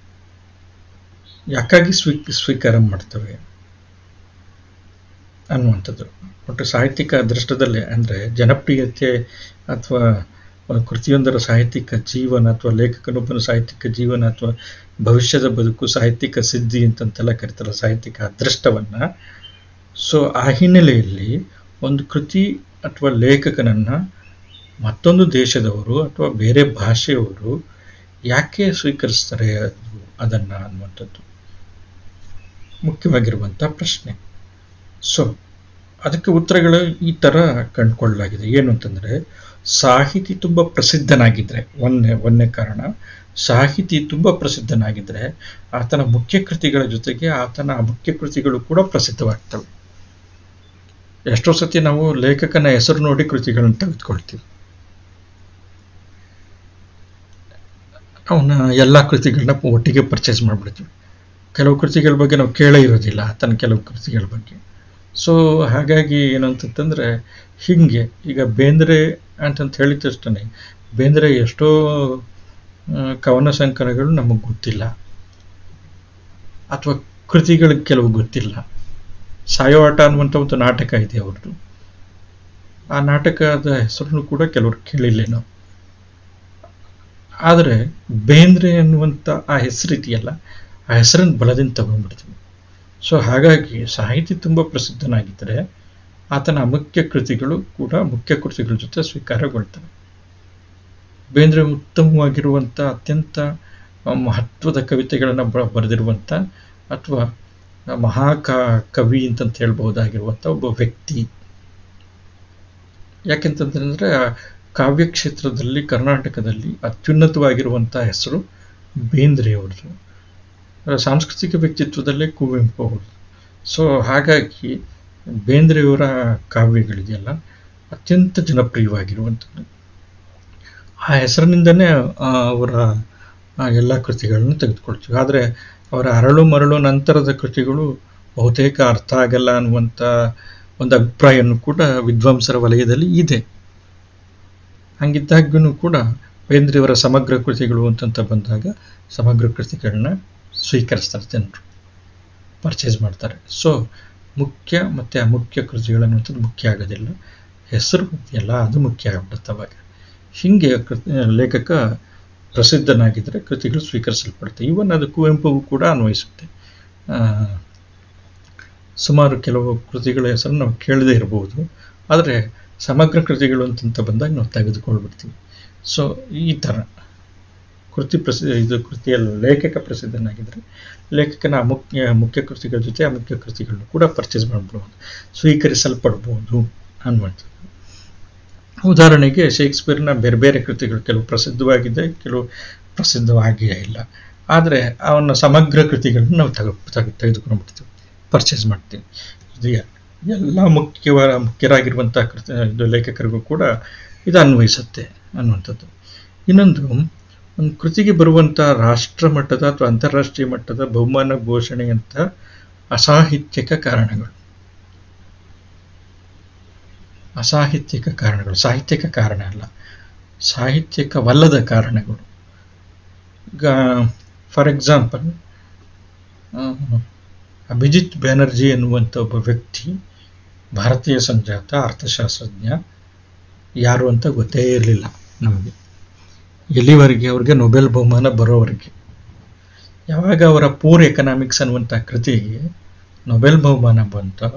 A: ಯಾಕಾಗಿ ಸ್ವೀ ಸ್ವೀಕಾರ ಮಾಡ್ತವೆ ಅನ್ನುವಂಥದ್ದು ಒಟ್ಟು ಸಾಹಿತ್ಯಿಕ ಅದೃಷ್ಟದಲ್ಲಿ ಅಂದರೆ ಜನಪ್ರಿಯತೆ ಅಥವಾ ಕೃತಿಯೊಂದರ ಸಾಹಿತ್ಯಿಕ ಜೀವನ ಅಥವಾ ಲೇಖಕನೊಬ್ಬನ ಸಾಹಿತ್ಯಿಕ ಜೀವನ ಅಥವಾ ಭವಿಷ್ಯದ ಬದುಕು ಸಾಹಿತ್ಯಿಕ ಸಿದ್ಧಿ ಅಂತಂತೆಲ್ಲ ಕರಿತಾರೆ ಸಾಹಿತ್ಯಿಕ ಅದೃಷ್ಟವನ್ನು ಸೊ ಆ ಹಿನ್ನೆಲೆಯಲ್ಲಿ ಒಂದು ಕೃತಿ ಅಥವಾ ಲೇಖಕನನ್ನು ಮತ್ತೊಂದು ದೇಶದವರು ಅಥವಾ ಬೇರೆ ಭಾಷೆಯವರು ಯಾಕೆ ಸ್ವೀಕರಿಸ್ತಾರೆ ಅದು ಅದನ್ನು ಅನ್ನುವಂಥದ್ದು ಮುಖ್ಯವಾಗಿರುವಂಥ ಪ್ರಶ್ನೆ ಸೊ ಅದಕ್ಕೆ ಉತ್ತರಗಳು ಈ ಥರ ಕಂಡುಕೊಳ್ಳಲಾಗಿದೆ ಏನು ಅಂತಂದರೆ ಸಾಹಿತಿ ತುಂಬ ಪ್ರಸಿದ್ಧನಾಗಿದ್ದರೆ ಒಂದನೇ ಒಂದನೇ ಕಾರಣ ಸಾಹಿತಿ ತುಂಬ ಪ್ರಸಿದ್ಧನಾಗಿದ್ದರೆ ಆತನ ಮುಖ್ಯ ಕೃತಿಗಳ ಜೊತೆಗೆ ಆತನ ಮುಖ್ಯ ಕೃತಿಗಳು ಕೂಡ ಪ್ರಸಿದ್ಧವಾಗ್ತವೆ ಎಷ್ಟೋ ಸತಿ ನಾವು ಲೇಖಕನ ಹೆಸರು ನೋಡಿ ಕೃತಿಗಳನ್ನು ತೆಗೆದುಕೊಳ್ತೀವಿ ಅವನ ಎಲ್ಲ ಕೃತಿಗಳನ್ನ ಒಟ್ಟಿಗೆ ಪರ್ಚೇಸ್ ಮಾಡಿಬಿಡ್ತೀವಿ ಕೆಲವು ಕೃತಿಗಳ ಬಗ್ಗೆ ನಾವು ಕೇಳೇ ಇರೋದಿಲ್ಲ ಆತನ ಕೆಲವು ಕೃತಿಗಳ ಬಗ್ಗೆ ಸೊ ಹಾಗಾಗಿ ಏನಂತಂತಂದರೆ ಹೀಗೆ ಈಗ ಬೇಂದ್ರೆ ಅಂತಂತ ಹೇಳಿದ ತಕ್ಷಣ ಬೇಂದ್ರೆ ಎಷ್ಟೋ ಕವನ ಸಂಕಲನಗಳು ನಮಗೆ ಗೊತ್ತಿಲ್ಲ ಅಥವಾ ಕೃತಿಗಳಿಗೆ ಕೆಲವು ಗೊತ್ತಿಲ್ಲ ಸಾಯೋ ಆಟ ಅನ್ನುವಂಥ ಒಂದು ನಾಟಕ ಇದೆ ಅವ್ರದ್ದು ಆ ನಾಟಕದ ಹೆಸರನ್ನು ಕೂಡ ಕೆಲವರು ಕೇಳಿಲ್ಲ ನಾವು ಆದರೆ ಬೇಂದ್ರೆ ಅನ್ನುವಂಥ ಆ ಹೆಸರಿದೆಯಲ್ಲ ಆ ಹೆಸರನ್ನು ಬಲದಿಂದ ತಗೊಂಡ್ಬಿಡ್ತೀವಿ ಸೊ ಹಾಗಾಗಿ ಸಾಹಿತಿ ತುಂಬ ಪ್ರಸಿದ್ಧನಾಗಿದ್ದರೆ ಆತನ ಮುಖ್ಯ ಕೃತಿಗಳು ಕೂಡ ಮುಖ್ಯ ಕೃತಿಗಳ ಜೊತೆ ಸ್ವೀಕಾರಗೊಳ್ತವೆ ಬೇಂದ್ರೆ ಉತ್ತಮವಾಗಿರುವಂಥ ಅತ್ಯಂತ ಮಹತ್ವದ ಕವಿತೆಗಳನ್ನು ಬ ಬರೆದಿರುವಂಥ ಅಥವಾ ಮಹಾಕ ಕವಿ ಅಂತಂತ ಹೇಳ್ಬಹುದಾಗಿರುವಂಥ ಒಬ್ಬ ವ್ಯಕ್ತಿ ಯಾಕೆಂತಂದ್ರೆ ಕಾವ್ಯ ಕ್ಷೇತ್ರದಲ್ಲಿ ಕರ್ನಾಟಕದಲ್ಲಿ ಅತ್ಯುನ್ನತವಾಗಿರುವಂಥ ಹೆಸರು ಬೇಂದ್ರೆಯವ್ರದ್ದು ಸಾಂಸ್ಕೃತಿಕ ವ್ಯಕ್ತಿತ್ವದಲ್ಲೇ ಕುವೆಂಪು ಅವ್ರದ್ದು ಸೊ ಹಾಗಾಗಿ ಬೇಂದ್ರೆಯವರ ಕಾವ್ಯಗಳಿದೆಯಲ್ಲ ಅತ್ಯಂತ ಜನಪ್ರಿಯವಾಗಿರುವಂಥದ್ದು ಆ ಹೆಸರಿನಿಂದನೇ ಅವರ ಎಲ್ಲ ಕೃತಿಗಳನ್ನು ತೆಗೆದುಕೊಳ್ತೀವಿ ಆದರೆ ಅವರ ಅರಳು ಮರಳು ನಂತರದ ಕೃತಿಗಳು ಬಹುತೇಕ ಅರ್ಥ ಆಗಲ್ಲ ಅನ್ನುವಂಥ ಒಂದು ಅಭಿಪ್ರಾಯನೂ ಕೂಡ ವಿದ್ವಾಂಸರ ವಲಯದಲ್ಲಿ ಇದೆ ಹಂಗಿದ್ದಾಗ್ಯೂ ಕೂಡ ಬೇಂದ್ರೆಯವರ ಸಮಗ್ರ ಕೃತಿಗಳು ಅಂತಂತ ಬಂದಾಗ ಸಮಗ್ರ ಕೃತಿಗಳನ್ನ ಸ್ವೀಕರಿಸ್ತಾರೆ ಜನರು ಪರ್ಚೇಸ್ ಮಾಡ್ತಾರೆ ಸೊ ಮುಖ್ಯ ಮತ್ತು ಅಮುಖ್ಯ ಕೃತಿಗಳನ್ನುವಂಥದ್ದು ಮುಖ್ಯ ಆಗೋದಿಲ್ಲ ಹೆಸರು ಇದೆಯಲ್ಲ ಅದು ಮುಖ್ಯ ಆಗ್ಬಿಡುತ್ತೆ ಅವಾಗ ಹೀಗೆ ಕೃತಿ ಲೇಖಕ ಪ್ರಸಿದ್ಧನಾಗಿದ್ದರೆ ಕೃತಿಗಳು ಸ್ವೀಕರಿಸಲ್ಪಡುತ್ತೆ ಈವನ್ ಅದು ಕುವೆಂಪುಗೂ ಕೂಡ ಅನ್ವಯಿಸುತ್ತೆ ಆ, ಸುಮಾರು ಕೆಲವು ಕೃತಿಗಳ ಹೆಸರು ನಾವು ಕೇಳದೇ ಇರಬಹುದು ಆದರೆ ಸಮಗ್ರ ಕೃತಿಗಳು ಅಂತಂತ ಬಂದಾಗ ನಾವು ತೆಗೆದುಕೊಳ್ಬಿಡ್ತೀವಿ ಸೊ ಈ ಥರ ಕೃತಿ ಪ್ರಸಿದ್ಧ ಇದು ಕೃತಿಯ ಲೇಖಕ ಪ್ರಸಿದ್ಧನಾಗಿದ್ದರೆ ಲೇಖಕನ ಅಮುಖ್ಯ ಮುಖ್ಯ ಕೃತಿಗಳ ಜೊತೆ ಅಮುಖ್ಯ ಕೃತಿಗಳನ್ನು ಕೂಡ ಪರ್ಚೇಸ್ ಮಾಡ್ಬಿಡ್ಬೋದು ಸ್ವೀಕರಿಸಲ್ಪಡ್ಬೋದು ಅನ್ನುವಂಥದ್ದು ಉದಾಹರಣೆಗೆ ಶೇಕ್ಸ್ಪಿಯರ್ನ ಬೇರೆ ಬೇರೆ ಕೃತಿಗಳು ಕೆಲವು ಪ್ರಸಿದ್ಧವಾಗಿದೆ ಕೆಲವು ಪ್ರಸಿದ್ಧವಾಗಿಯೇ ಇಲ್ಲ ಆದರೆ ಅವನ ಸಮಗ್ರ ಕೃತಿಗಳನ್ನು ನಾವು ತೆಗೆ ತೆಗೆ ತೆಗೆದುಕೊಂಡ್ಬಿಡ್ತೀವಿ ಪರ್ಚೇಸ್ ಮಾಡ್ತೀವಿ ಇದು ಎಲ್ಲ ಮುಖ್ಯವಾದ ಮುಖ್ಯರಾಗಿರುವಂಥ ಕೃತಿ ಇದು ಲೇಖಕರಿಗೂ ಕೂಡ ಇದು ಅನ್ವಯಿಸುತ್ತೆ ಅನ್ನುವಂಥದ್ದು ಇನ್ನೊಂದು ಒಂದು ಕೃತಿಗೆ ಬರುವಂಥ ರಾಷ್ಟ್ರ ಮಟ್ಟದ ಅಥವಾ ಅಂತಾರಾಷ್ಟ್ರೀಯ ಮಟ್ಟದ ಬಹುಮಾನ ಘೋಷಣೆಯಂಥ ಅಸಾಹಿತ್ಯಕ ಕಾರಣಗಳು ಅಸಾಹಿತ್ಯಕ ಕಾರಣಗಳು ಸಾಹಿತ್ಯಕ ಕಾರಣ ಅಲ್ಲ ಸಾಹಿತ್ಯಕವಲ್ಲದ ಕಾರಣಗಳು ಈಗ ಫಾರ್ ಎಕ್ಸಾಂಪಲ್ ಅಭಿಜಿತ್ ಬ್ಯಾನರ್ಜಿ ಎನ್ನುವಂಥ ಒಬ್ಬ ವ್ಯಕ್ತಿ ಭಾರತೀಯ ಸಂಜಾತ ಅರ್ಥಶಾಸ್ತ್ರಜ್ಞ ಯಾರು ಅಂತ ಗೊತ್ತೇ ಇರಲಿಲ್ಲ ನಮಗೆ ಎಲ್ಲಿವರೆಗೆ ಅವ್ರಿಗೆ ನೊಬೆಲ್ ಬಹುಮಾನ ಬರೋವರೆಗೆ ಯಾವಾಗ ಅವರ ಪೂರ್ ಎಕನಾಮಿಕ್ಸ್ ಅನ್ನುವಂಥ ಕೃತಿಗೆ ನೊಬೆಲ್ ಬಹುಮಾನ ಬಂತು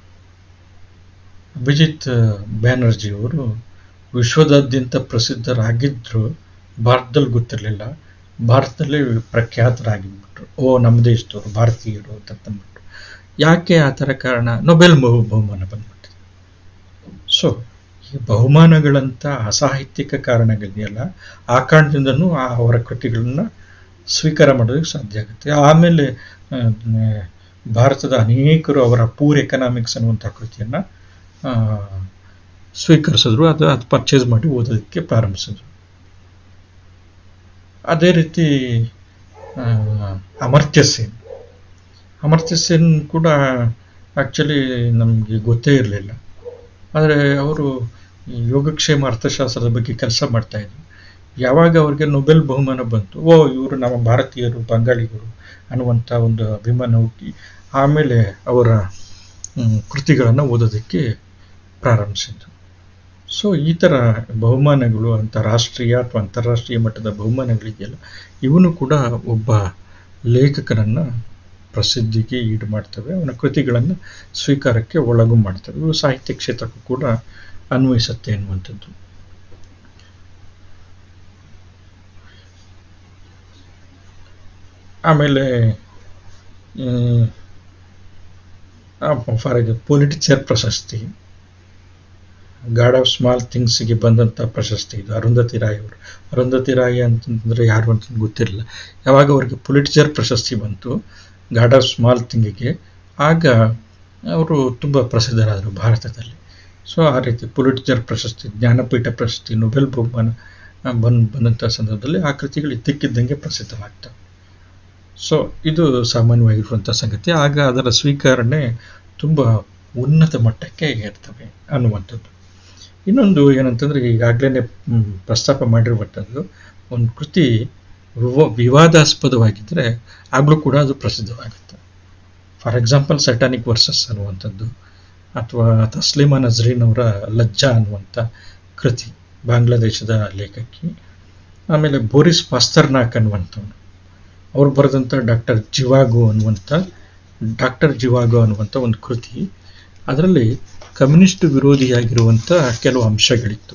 A: ಅಭಿಜಿತ್ ಬ್ಯಾನರ್ಜಿಯವರು ವಿಶ್ವದಾದ್ಯಂತ ಪ್ರಸಿದ್ಧರಾಗಿದ್ದರು ಭಾರತದಲ್ಲಿ ಗೊತ್ತಿರಲಿಲ್ಲ ಭಾರತದಲ್ಲಿ ಪ್ರಖ್ಯಾತರಾಗಿಬಿಟ್ರು ಓ ನಮ್ಮ ದೇಶದವರು ಭಾರತೀಯರು ಅಂತ ತಂದ್ಬಿಟ್ರು ಯಾಕೆ ಆ ಥರ ಕಾರಣ ನೊಬೆಲ್ ಬಹು ಬಹುಮಾನ ಬಂದ್ಬಿಟ್ಟಿದೆ ಸೊ ಈ ಬಹುಮಾನಗಳಂಥ ಅಸಾಹಿತ್ಯಿಕ ಕಾರಣಗಳಿದೆಯಲ್ಲ ಆ ಕಾರಣದಿಂದನೂ ಆ ಅವರ ಕೃತಿಗಳನ್ನ ಸ್ವೀಕಾರ ಮಾಡೋದಕ್ಕೆ ಸಾಧ್ಯ ಆಗುತ್ತೆ ಆಮೇಲೆ ಆ, ಭಾರತದ ಅನೇಕರು ಅವರ ಪೂರ್ ಎಕನಾಮಿಕ್ಸ್ ಅನ್ನುವಂಥ ಕೃತಿಯನ್ನು ಸ್ವೀಕರಿಸಿದ್ರು ಅದು ಅದು ಪರ್ಚೇಸ್ ಮಾಡಿ ಓದೋದಕ್ಕೆ ಪ್ರಾರಂಭಿಸಿದ್ರು ಅದೇ ರೀತಿ ಆ, ಅಮರ್ತ್ಯ ಸೇನ್ ಅಮರ್ತ್ಯ ಸೇನ್ ಕೂಡ ಆ್ಯಕ್ಚುಲಿ ನಮಗೆ ಗೊತ್ತೇ ಇರಲಿಲ್ಲ ಆದರೆ ಅವರು ಈ ಯೋಗಕ್ಷೇಮ ಅರ್ಥಶಾಸ್ತ್ರದ ಬಗ್ಗೆ ಕೆಲಸ ಮಾಡ್ತಾ ಇದ್ರು ಯಾವಾಗ ಅವ್ರಿಗೆ ನೊಬೆಲ್ ಬಹುಮಾನ ಬಂತು ಓ ಇವರು ನಮ್ಮ ಭಾರತೀಯರು ಬಂಗಾಳಿಗರು ಅನ್ನುವಂಥ ಒಂದು ಅಭಿಮಾನ ಹುಟ್ಟಿ ಆಮೇಲೆ ಅವರ ಕೃತಿಗಳನ್ನು ಓದೋದಕ್ಕೆ ಪ್ರಾರಂಭಿಸಿದ್ರು ಸೊ ಈ ಥರ ಬಹುಮಾನಗಳು ಅಂತಾರಾಷ್ಟ್ರೀಯ ಅಥವಾ ಅಂತಾರಾಷ್ಟ್ರೀಯ ಮಟ್ಟದ ಬಹುಮಾನಗಳಿದೆಯಲ್ಲ ಇವನು ಕೂಡ ಒಬ್ಬ ಲೇಖಕರನ್ನು ಪ್ರಸಿದ್ಧಿಗೆ ಈಡು ಮಾಡ್ತವೆ ಅವನ ಕೃತಿಗಳನ್ನು ಸ್ವೀಕಾರಕ್ಕೆ ಒಳಗು ಮಾಡ್ತವೆ ಇವು ಸಾಹಿತ್ಯ ಕ್ಷೇತ್ರಕ್ಕೂ ಕೂಡ ಅನ್ವಯಿಸುತ್ತೆ ಅನ್ನುವಂಥದ್ದು ಆಮೇಲೆ ಫಾರ್ ಎಕ್ಸಾಂಪಲ್ ಪೊಲಿಟಿಚರ್ ಪ್ರಶಸ್ತಿ ಗಾಡ್ ಆಫ್ ಸ್ಮಾಲ್ ಥಿಂಗ್ಸ್ಗೆ ಬಂದಂಥ ಪ್ರಶಸ್ತಿ ಇದು ಅರುಂಧತಿ ರಾಯ್ ಅವರು ಅರುಂಧತಿ ರಾಯ್ ಅಂತಂದ್ರೆ ಯಾರು ಅಂತ ಗೊತ್ತಿರಲಿಲ್ಲ ಯಾವಾಗ ಅವರಿಗೆ ಪೊಲಿಟಿಚರ್ ಪ್ರಶಸ್ತಿ ಬಂತು ಗಾಡ್ ಆಫ್ ಸ್ಮಾಲ್ ಥಿಂಗಿಗೆ ಆಗ ಅವರು ತುಂಬ ಪ್ರಸಿದ್ಧರಾದರು ಭಾರತದಲ್ಲಿ ಸೊ ಆ ರೀತಿ ಪೊಲಿಟಿಚರ್ ಪ್ರಶಸ್ತಿ ಜ್ಞಾನಪೀಠ ಪ್ರಶಸ್ತಿ ನೊಬೆಲ್ ಬಹುಮಾನ ಬಂದು ಬಂದಂಥ ಸಂದರ್ಭದಲ್ಲಿ ಆ ಕೃತಿಗಳು ಇದ್ದಕ್ಕಿದ್ದಂಗೆ ಪ್ರಸಿದ್ಧವಾಗ್ತವೆ ಸೊ ಇದು ಸಾಮಾನ್ಯವಾಗಿರುವಂಥ ಸಂಗತಿ ಆಗ ಅದರ ಸ್ವೀಕರಣೆ ತುಂಬ ಉನ್ನತ ಮಟ್ಟಕ್ಕೆ ಏರ್ತವೆ ಅನ್ನುವಂಥದ್ದು ಇನ್ನೊಂದು ಏನಂತಂದರೆ ಈಗಾಗಲೇ ಪ್ರಸ್ತಾಪ ಮಾಡಿರುವಂಥದ್ದು ಒಂದು ಕೃತಿ ವಿವ ವಿವಾದಾಸ್ಪದವಾಗಿದ್ದರೆ ಆಗಲೂ ಕೂಡ ಅದು ಪ್ರಸಿದ್ಧವಾಗುತ್ತೆ ಫಾರ್ ಎಕ್ಸಾಂಪಲ್ ಸೆಟಾನಿಕ್ ವರ್ಸಸ್ ಅನ್ನುವಂಥದ್ದು ಅಥವಾ ತಸ್ಲಿಮಾ ನಜ್ರೀನ್ ಅವರ ಲಜ್ಜಾ ಅನ್ನುವಂಥ ಕೃತಿ ಬಾಂಗ್ಲಾದೇಶದ ಲೇಖಕಿ ಆಮೇಲೆ ಬೋರಿಸ್ ಪಾಸ್ತರ್ನಾಕ್ ಅನ್ನುವಂಥವನು ಅವ್ರು ಬರೆದಂಥ ಡಾಕ್ಟರ್ ಜಿವಾಗೋ ಅನ್ನುವಂಥ ಡಾಕ್ಟರ್ ಜಿವಾಗೋ ಅನ್ನುವಂಥ ಒಂದು ಕೃತಿ ಅದರಲ್ಲಿ ಕಮ್ಯುನಿಸ್ಟ್ ವಿರೋಧಿಯಾಗಿರುವಂಥ ಕೆಲವು ಅಂಶಗಳಿತ್ತು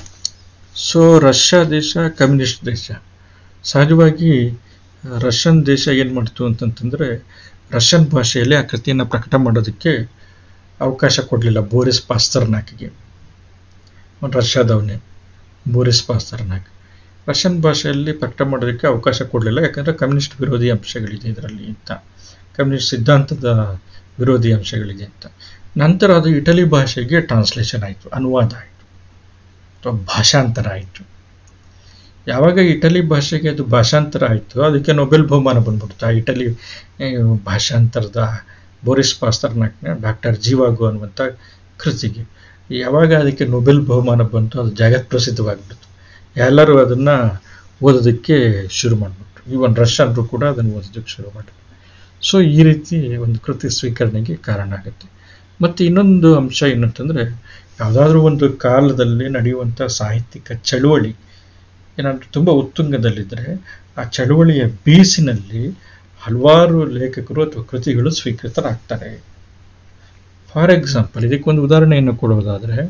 A: ಸೊ ರಷ್ಯಾ ದೇಶ ಕಮ್ಯುನಿಸ್ಟ್ ದೇಶ ಸಹಜವಾಗಿ ರಷ್ಯನ್ ದೇಶ ಏನು ಮಾಡ್ತು ಅಂತಂತಂದರೆ ರಷ್ಯನ್ ಭಾಷೆಯಲ್ಲಿ ಆ ಕೃತಿಯನ್ನು ಪ್ರಕಟ ಮಾಡೋದಕ್ಕೆ ಅವಕಾಶ ಕೊಡಲಿಲ್ಲ ಬೋರಿಸ್ ಪಾಸ್ತರ್ನಾಕ್ಗೆ ರಷ್ಯಾದವನೇ ಬೋರಿಸ್ ಪಾಸ್ತರ್ನಾಕ್ ರಷ್ಯನ್ ಭಾಷೆಯಲ್ಲಿ ಪ್ರಕಟ ಮಾಡೋದಕ್ಕೆ ಅವಕಾಶ ಕೊಡಲಿಲ್ಲ ಯಾಕಂದರೆ ಕಮ್ಯುನಿಸ್ಟ್ ವಿರೋಧಿ ಅಂಶಗಳಿದೆ ಇದರಲ್ಲಿ ಅಂತ ಕಮ್ಯುನಿಸ್ಟ್ ಸಿದ್ಧಾಂತದ ವಿರೋಧಿ ಅಂಶಗಳಿದೆ ಅಂತ ನಂತರ ಅದು ಇಟಲಿ ಭಾಷೆಗೆ ಟ್ರಾನ್ಸ್ಲೇಷನ್ ಆಯಿತು ಅನುವಾದ ಆಯಿತು ಅಥವಾ ಭಾಷಾಂತರ ಆಯಿತು ಯಾವಾಗ ಇಟಲಿ ಭಾಷೆಗೆ ಅದು ಭಾಷಾಂತರ ಆಯಿತು ಅದಕ್ಕೆ ನೊಬೆಲ್ ಬಹುಮಾನ ಬಂದ್ಬಿಡ್ತು ಆ ಇಟಲಿ ಭಾಷಾಂತರದ ಬೋರಿಸ್ ಪಾಸ್ತರ್ನಾಕ್ನ ಡಾಕ್ಟರ್ ಜೀವಾಗು ಅನ್ನುವಂಥ ಕೃತಿಗೆ ಯಾವಾಗ ಅದಕ್ಕೆ ನೊಬೆಲ್ ಬಹುಮಾನ ಬಂತು ಅದು ಜಗತ್ ಪ್ರಸಿದ್ಧವಾಗಿಬಿಡ್ತು ಎಲ್ಲರೂ ಅದನ್ನು ಓದೋದಕ್ಕೆ ಶುರು ಮಾಡಿಬಿಟ್ರು ಈವನ್ ರಷ್ಯನ್ರು ಕೂಡ ಅದನ್ನು ಓದೋದಕ್ಕೆ ಶುರು ಮಾಡಿದ್ರು ಸೊ ಈ ರೀತಿ ಒಂದು ಕೃತಿ ಸ್ವೀಕರಣೆಗೆ ಕಾರಣ ಆಗುತ್ತೆ ಮತ್ತು ಇನ್ನೊಂದು ಅಂಶ ಏನಂತಂದರೆ ಯಾವುದಾದ್ರೂ ಒಂದು ಕಾಲದಲ್ಲಿ ನಡೆಯುವಂಥ ಸಾಹಿತ್ಯಿಕ ಚಳುವಳಿ ಏನಾದರೂ ತುಂಬ ಉತ್ತುಂಗದಲ್ಲಿದ್ದರೆ ಆ ಚಳುವಳಿಯ ಬೀಸಿನಲ್ಲಿ ಹಲವಾರು ಲೇಖಕರು ಅಥವಾ ಕೃತಿಗಳು ಸ್ವೀಕೃತರಾಗ್ತಾರೆ ಫಾರ್ ಎಕ್ಸಾಂಪಲ್ ಇದಕ್ಕೊಂದು ಉದಾಹರಣೆಯನ್ನು ಕೊಡುವುದಾದರೆ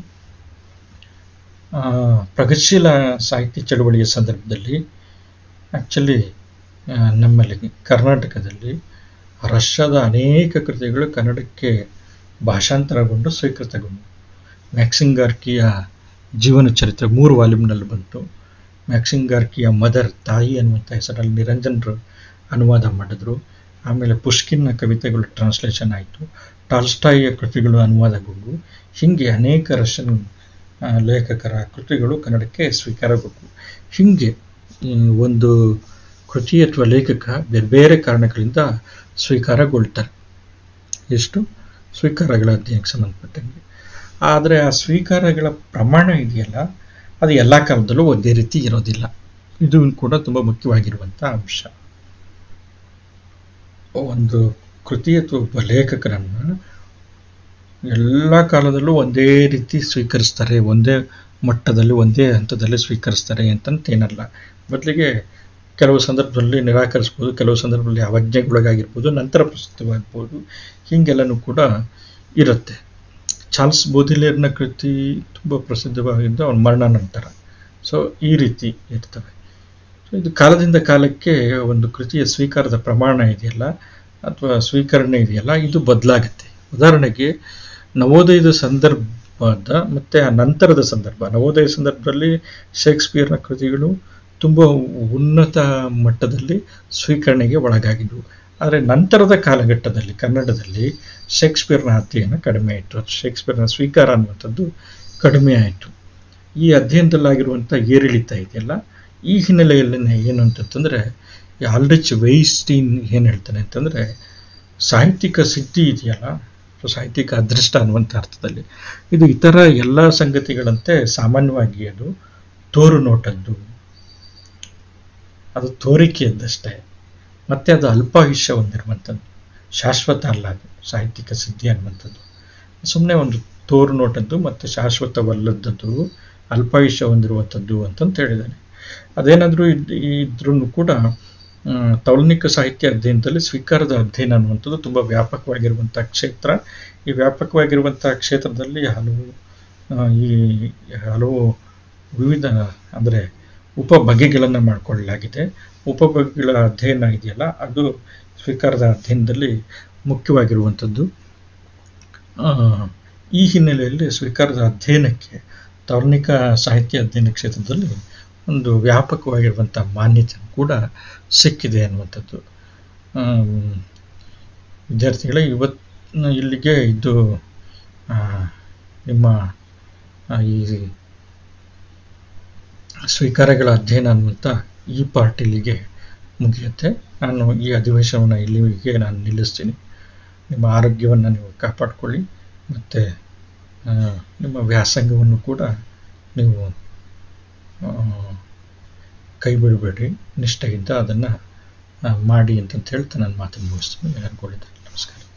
A: ಪ್ರಗತಿಶೀಲ ಸಾಹಿತ್ಯ ಚಳುವಳಿಯ ಸಂದರ್ಭದಲ್ಲಿ ಆ್ಯಕ್ಚುಲಿ ನಮ್ಮಲ್ಲಿ ಕರ್ನಾಟಕದಲ್ಲಿ ರಷ್ಯಾದ ಅನೇಕ ಕೃತಿಗಳು ಕನ್ನಡಕ್ಕೆ ಭಾಷಾಂತರಗೊಂಡು ಸ್ವೀಕೃತಗೊಂಡು ಮ್ಯಾಕ್ಸಿಂಗಾರ್ಕಿಯ ಜೀವನ ಚರಿತ್ರೆ ಮೂರು ವಾಲ್ಯೂಮ್ನಲ್ಲಿ ಬಂತು ಮ್ಯಾಕ್ಸಿಂಗಾರ್ಕಿಯ ಮದರ್ ತಾಯಿ ಅನ್ನುವಂಥ ಹೆಸರಲ್ಲಿ ನಿರಂಜನರು ಅನುವಾದ ಮಾಡಿದ್ರು ಆಮೇಲೆ ಪುಷ್ಕಿನ್ನ ಕವಿತೆಗಳು ಟ್ರಾನ್ಸ್ಲೇಷನ್ ಆಯಿತು ಟಾಲ್ಸ್ಟಾಯಿಯ ಕೃತಿಗಳು ಅನುವಾದಗೊಂಡು ಹೀಗೆ ಅನೇಕ ರಷ್ಯನ್ ಲೇಖಕರ ಕೃತಿಗಳು ಕನ್ನಡಕ್ಕೆ ಸ್ವೀಕಾರಗೊಂಡು ಹೀಗೆ ಒಂದು ಕೃತಿ ಅಥವಾ ಲೇಖಕ ಬೇರೆ ಬೇರೆ ಕಾರಣಗಳಿಂದ ಸ್ವೀಕಾರಗೊಳ್ತಾರೆ ಎಷ್ಟು ಸ್ವೀಕಾರಗಳ ಅಧ್ಯಯನಕ್ಕೆ ಸಂಬಂಧಪಟ್ಟಂಗೆ ಆದರೆ ಆ ಸ್ವೀಕಾರಗಳ ಪ್ರಮಾಣ ಇದೆಯಲ್ಲ ಅದು ಎಲ್ಲ ಕಾಲದಲ್ಲೂ ಒಂದೇ ರೀತಿ ಇರೋದಿಲ್ಲ ಇದು ಕೂಡ ತುಂಬ ಮುಖ್ಯವಾಗಿರುವಂಥ ಅಂಶ ಒಂದು ಕೃತಿ ಅಥವಾ ಒಬ್ಬ ಲೇಖಕರನ್ನು ಎಲ್ಲ ಕಾಲದಲ್ಲೂ ಒಂದೇ ರೀತಿ ಸ್ವೀಕರಿಸ್ತಾರೆ ಒಂದೇ ಮಟ್ಟದಲ್ಲಿ ಒಂದೇ ಹಂತದಲ್ಲಿ ಸ್ವೀಕರಿಸ್ತಾರೆ ಅಂತಂತೇನಲ್ಲ ಬದಲಿಗೆ ಕೆಲವು ಸಂದರ್ಭದಲ್ಲಿ ನಿರಾಕರಿಸ್ಬೋದು ಕೆಲವು ಸಂದರ್ಭದಲ್ಲಿ ಅವಜ್ಞೆಗೊಳಗಾಗಿರ್ಬೋದು ನಂತರ ಪ್ರಸ್ತುತವಾಗ್ಬೋದು ಹೀಗೆಲ್ಲನೂ ಕೂಡ ಇರುತ್ತೆ ಚಾರ್ಲ್ಸ್ ಬೋಧಿಲೇರ್ನ ಕೃತಿ ತುಂಬ ಪ್ರಸಿದ್ಧವಾಗಿದ್ದು ಅವನ ಮರಣ ನಂತರ ಸೊ ಈ ರೀತಿ ಇರ್ತವೆ ಸೊ ಇದು ಕಾಲದಿಂದ ಕಾಲಕ್ಕೆ ಒಂದು ಕೃತಿಯ ಸ್ವೀಕಾರದ ಪ್ರಮಾಣ ಇದೆಯಲ್ಲ ಅಥವಾ ಸ್ವೀಕರಣೆ ಇದೆಯಲ್ಲ ಇದು ಬದಲಾಗುತ್ತೆ ಉದಾಹರಣೆಗೆ ನವೋದಯದ ಸಂದರ್ಭದ ಮತ್ತು ಆ ನಂತರದ ಸಂದರ್ಭ ನವೋದಯ ಸಂದರ್ಭದಲ್ಲಿ ಶೇಕ್ಸ್ಪಿಯರ್ನ ಕೃತಿಗಳು ತುಂಬ ಉನ್ನತ ಮಟ್ಟದಲ್ಲಿ ಸ್ವೀಕರಣೆಗೆ ಒಳಗಾಗಿದ್ವು ಆದರೆ ನಂತರದ ಕಾಲಘಟ್ಟದಲ್ಲಿ ಕನ್ನಡದಲ್ಲಿ ಶೇಕ್ಸ್ಪಿಯರ್ನ ಅಧ್ಯಯನ ಕಡಿಮೆ ಆಯಿತು ಶೇಕ್ಸ್ಪಿಯರ್ನ ಸ್ವೀಕಾರ ಅನ್ನುವಂಥದ್ದು ಕಡಿಮೆ ಆಯಿತು ಈ ಅಧ್ಯಯನದಲ್ಲಾಗಿರುವಂಥ ಏರಿಳಿತ ಇದೆಯಲ್ಲ ಈ ಹಿನ್ನೆಲೆಯಲ್ಲಿ ಏನು ಅಂತಂತಂದರೆ ಆಲ್ರಿಚ್ ವೆಯ್ಸ್ಟೀನ್ ಏನು ಹೇಳ್ತಾನೆ ಅಂತಂದರೆ ಸಾಹಿತ್ಯಿಕ ಸಿದ್ಧಿ ಇದೆಯಲ್ಲ ಸಾಹಿತ್ಯಿಕ ಅದೃಷ್ಟ ಅನ್ನುವಂಥ ಅರ್ಥದಲ್ಲಿ ಇದು ಇತರ ಎಲ್ಲ ಸಂಗತಿಗಳಂತೆ ಸಾಮಾನ್ಯವಾಗಿ ಅದು ತೋರು ನೋಟದ್ದು ಅದು ತೋರಿಕೆಯದ್ದಷ್ಟೇ ಮತ್ತೆ ಅದು ಅಲ್ಪಾಯುಷ್ಯ ಹೊಂದಿರುವಂಥದ್ದು ಶಾಶ್ವತ ಅಲ್ಲ ಅದು ಸಾಹಿತ್ಯಿಕ ಸಿದ್ಧಿ ಅನ್ನುವಂಥದ್ದು ಸುಮ್ಮನೆ ಒಂದು ತೋರು ನೋಟದ್ದು ಮತ್ತು ಶಾಶ್ವತವಲ್ಲದದ್ದು ಅಲ್ಪಾಯುಷ್ಯ ಹೊಂದಿರುವಂಥದ್ದು ಅಂತಂತ ಹೇಳಿದ್ದಾನೆ ಅದೇನಾದರೂ ಇದ್ರೂ ಕೂಡ ತೌಲನಿಕ ಸಾಹಿತ್ಯ ಅಧ್ಯಯನದಲ್ಲಿ ಸ್ವೀಕಾರದ ಅಧ್ಯಯನ ಅನ್ನುವಂಥದ್ದು ತುಂಬ ವ್ಯಾಪಕವಾಗಿರುವಂಥ ಕ್ಷೇತ್ರ ಈ ವ್ಯಾಪಕವಾಗಿರುವಂಥ ಕ್ಷೇತ್ರದಲ್ಲಿ ಹಲವು ಈ ಹಲವು ವಿವಿಧ ಅಂದರೆ ಉಪ ಬಗೆಗಳನ್ನು ಮಾಡಿಕೊಳ್ಳಲಾಗಿದೆ ಉಪಬಗೆಗಳ ಅಧ್ಯಯನ ಇದೆಯಲ್ಲ ಅದು ಸ್ವೀಕಾರದ ಅಧ್ಯಯನದಲ್ಲಿ ಮುಖ್ಯವಾಗಿರುವಂಥದ್ದು ಈ ಹಿನ್ನೆಲೆಯಲ್ಲಿ ಸ್ವೀಕಾರದ ಅಧ್ಯಯನಕ್ಕೆ ತೌರ್ಣಿಕ ಸಾಹಿತ್ಯ ಅಧ್ಯಯನ ಕ್ಷೇತ್ರದಲ್ಲಿ ಒಂದು ವ್ಯಾಪಕವಾಗಿರುವಂಥ ಮಾನ್ಯತೆ ಕೂಡ ಸಿಕ್ಕಿದೆ ಅನ್ನುವಂಥದ್ದು ವಿದ್ಯಾರ್ಥಿಗಳೇ ಇವತ್ತು ಇಲ್ಲಿಗೆ ಇದು ನಿಮ್ಮ ಈ ಸ್ವೀಕಾರಗಳ ಅಧ್ಯಯನ ಅನ್ನುವಂಥ ಈ ಪಾರ್ಟ್ ಇಲ್ಲಿಗೆ ಮುಗಿಯುತ್ತೆ ನಾನು ಈ ಅಧಿವೇಶನವನ್ನು ಇಲ್ಲಿಗೆ ನಾನು ನಿಲ್ಲಿಸ್ತೀನಿ ನಿಮ್ಮ ಆರೋಗ್ಯವನ್ನು ನೀವು ಕಾಪಾಡಿಕೊಳ್ಳಿ ಮತ್ತು ನಿಮ್ಮ ವ್ಯಾಸಂಗವನ್ನು ಕೂಡ ನೀವು ಕೈ ಬಿಡಬೇಡಿ ನಿಷ್ಠೆಯಿಂದ ಅದನ್ನು ಮಾಡಿ ಅಂತಂತ ಹೇಳ್ತಾ ನಾನು ಮಾತನ್ನು ಮುಗಿಸ್ತೀನಿ ಯಾರು ನಮಸ್ಕಾರ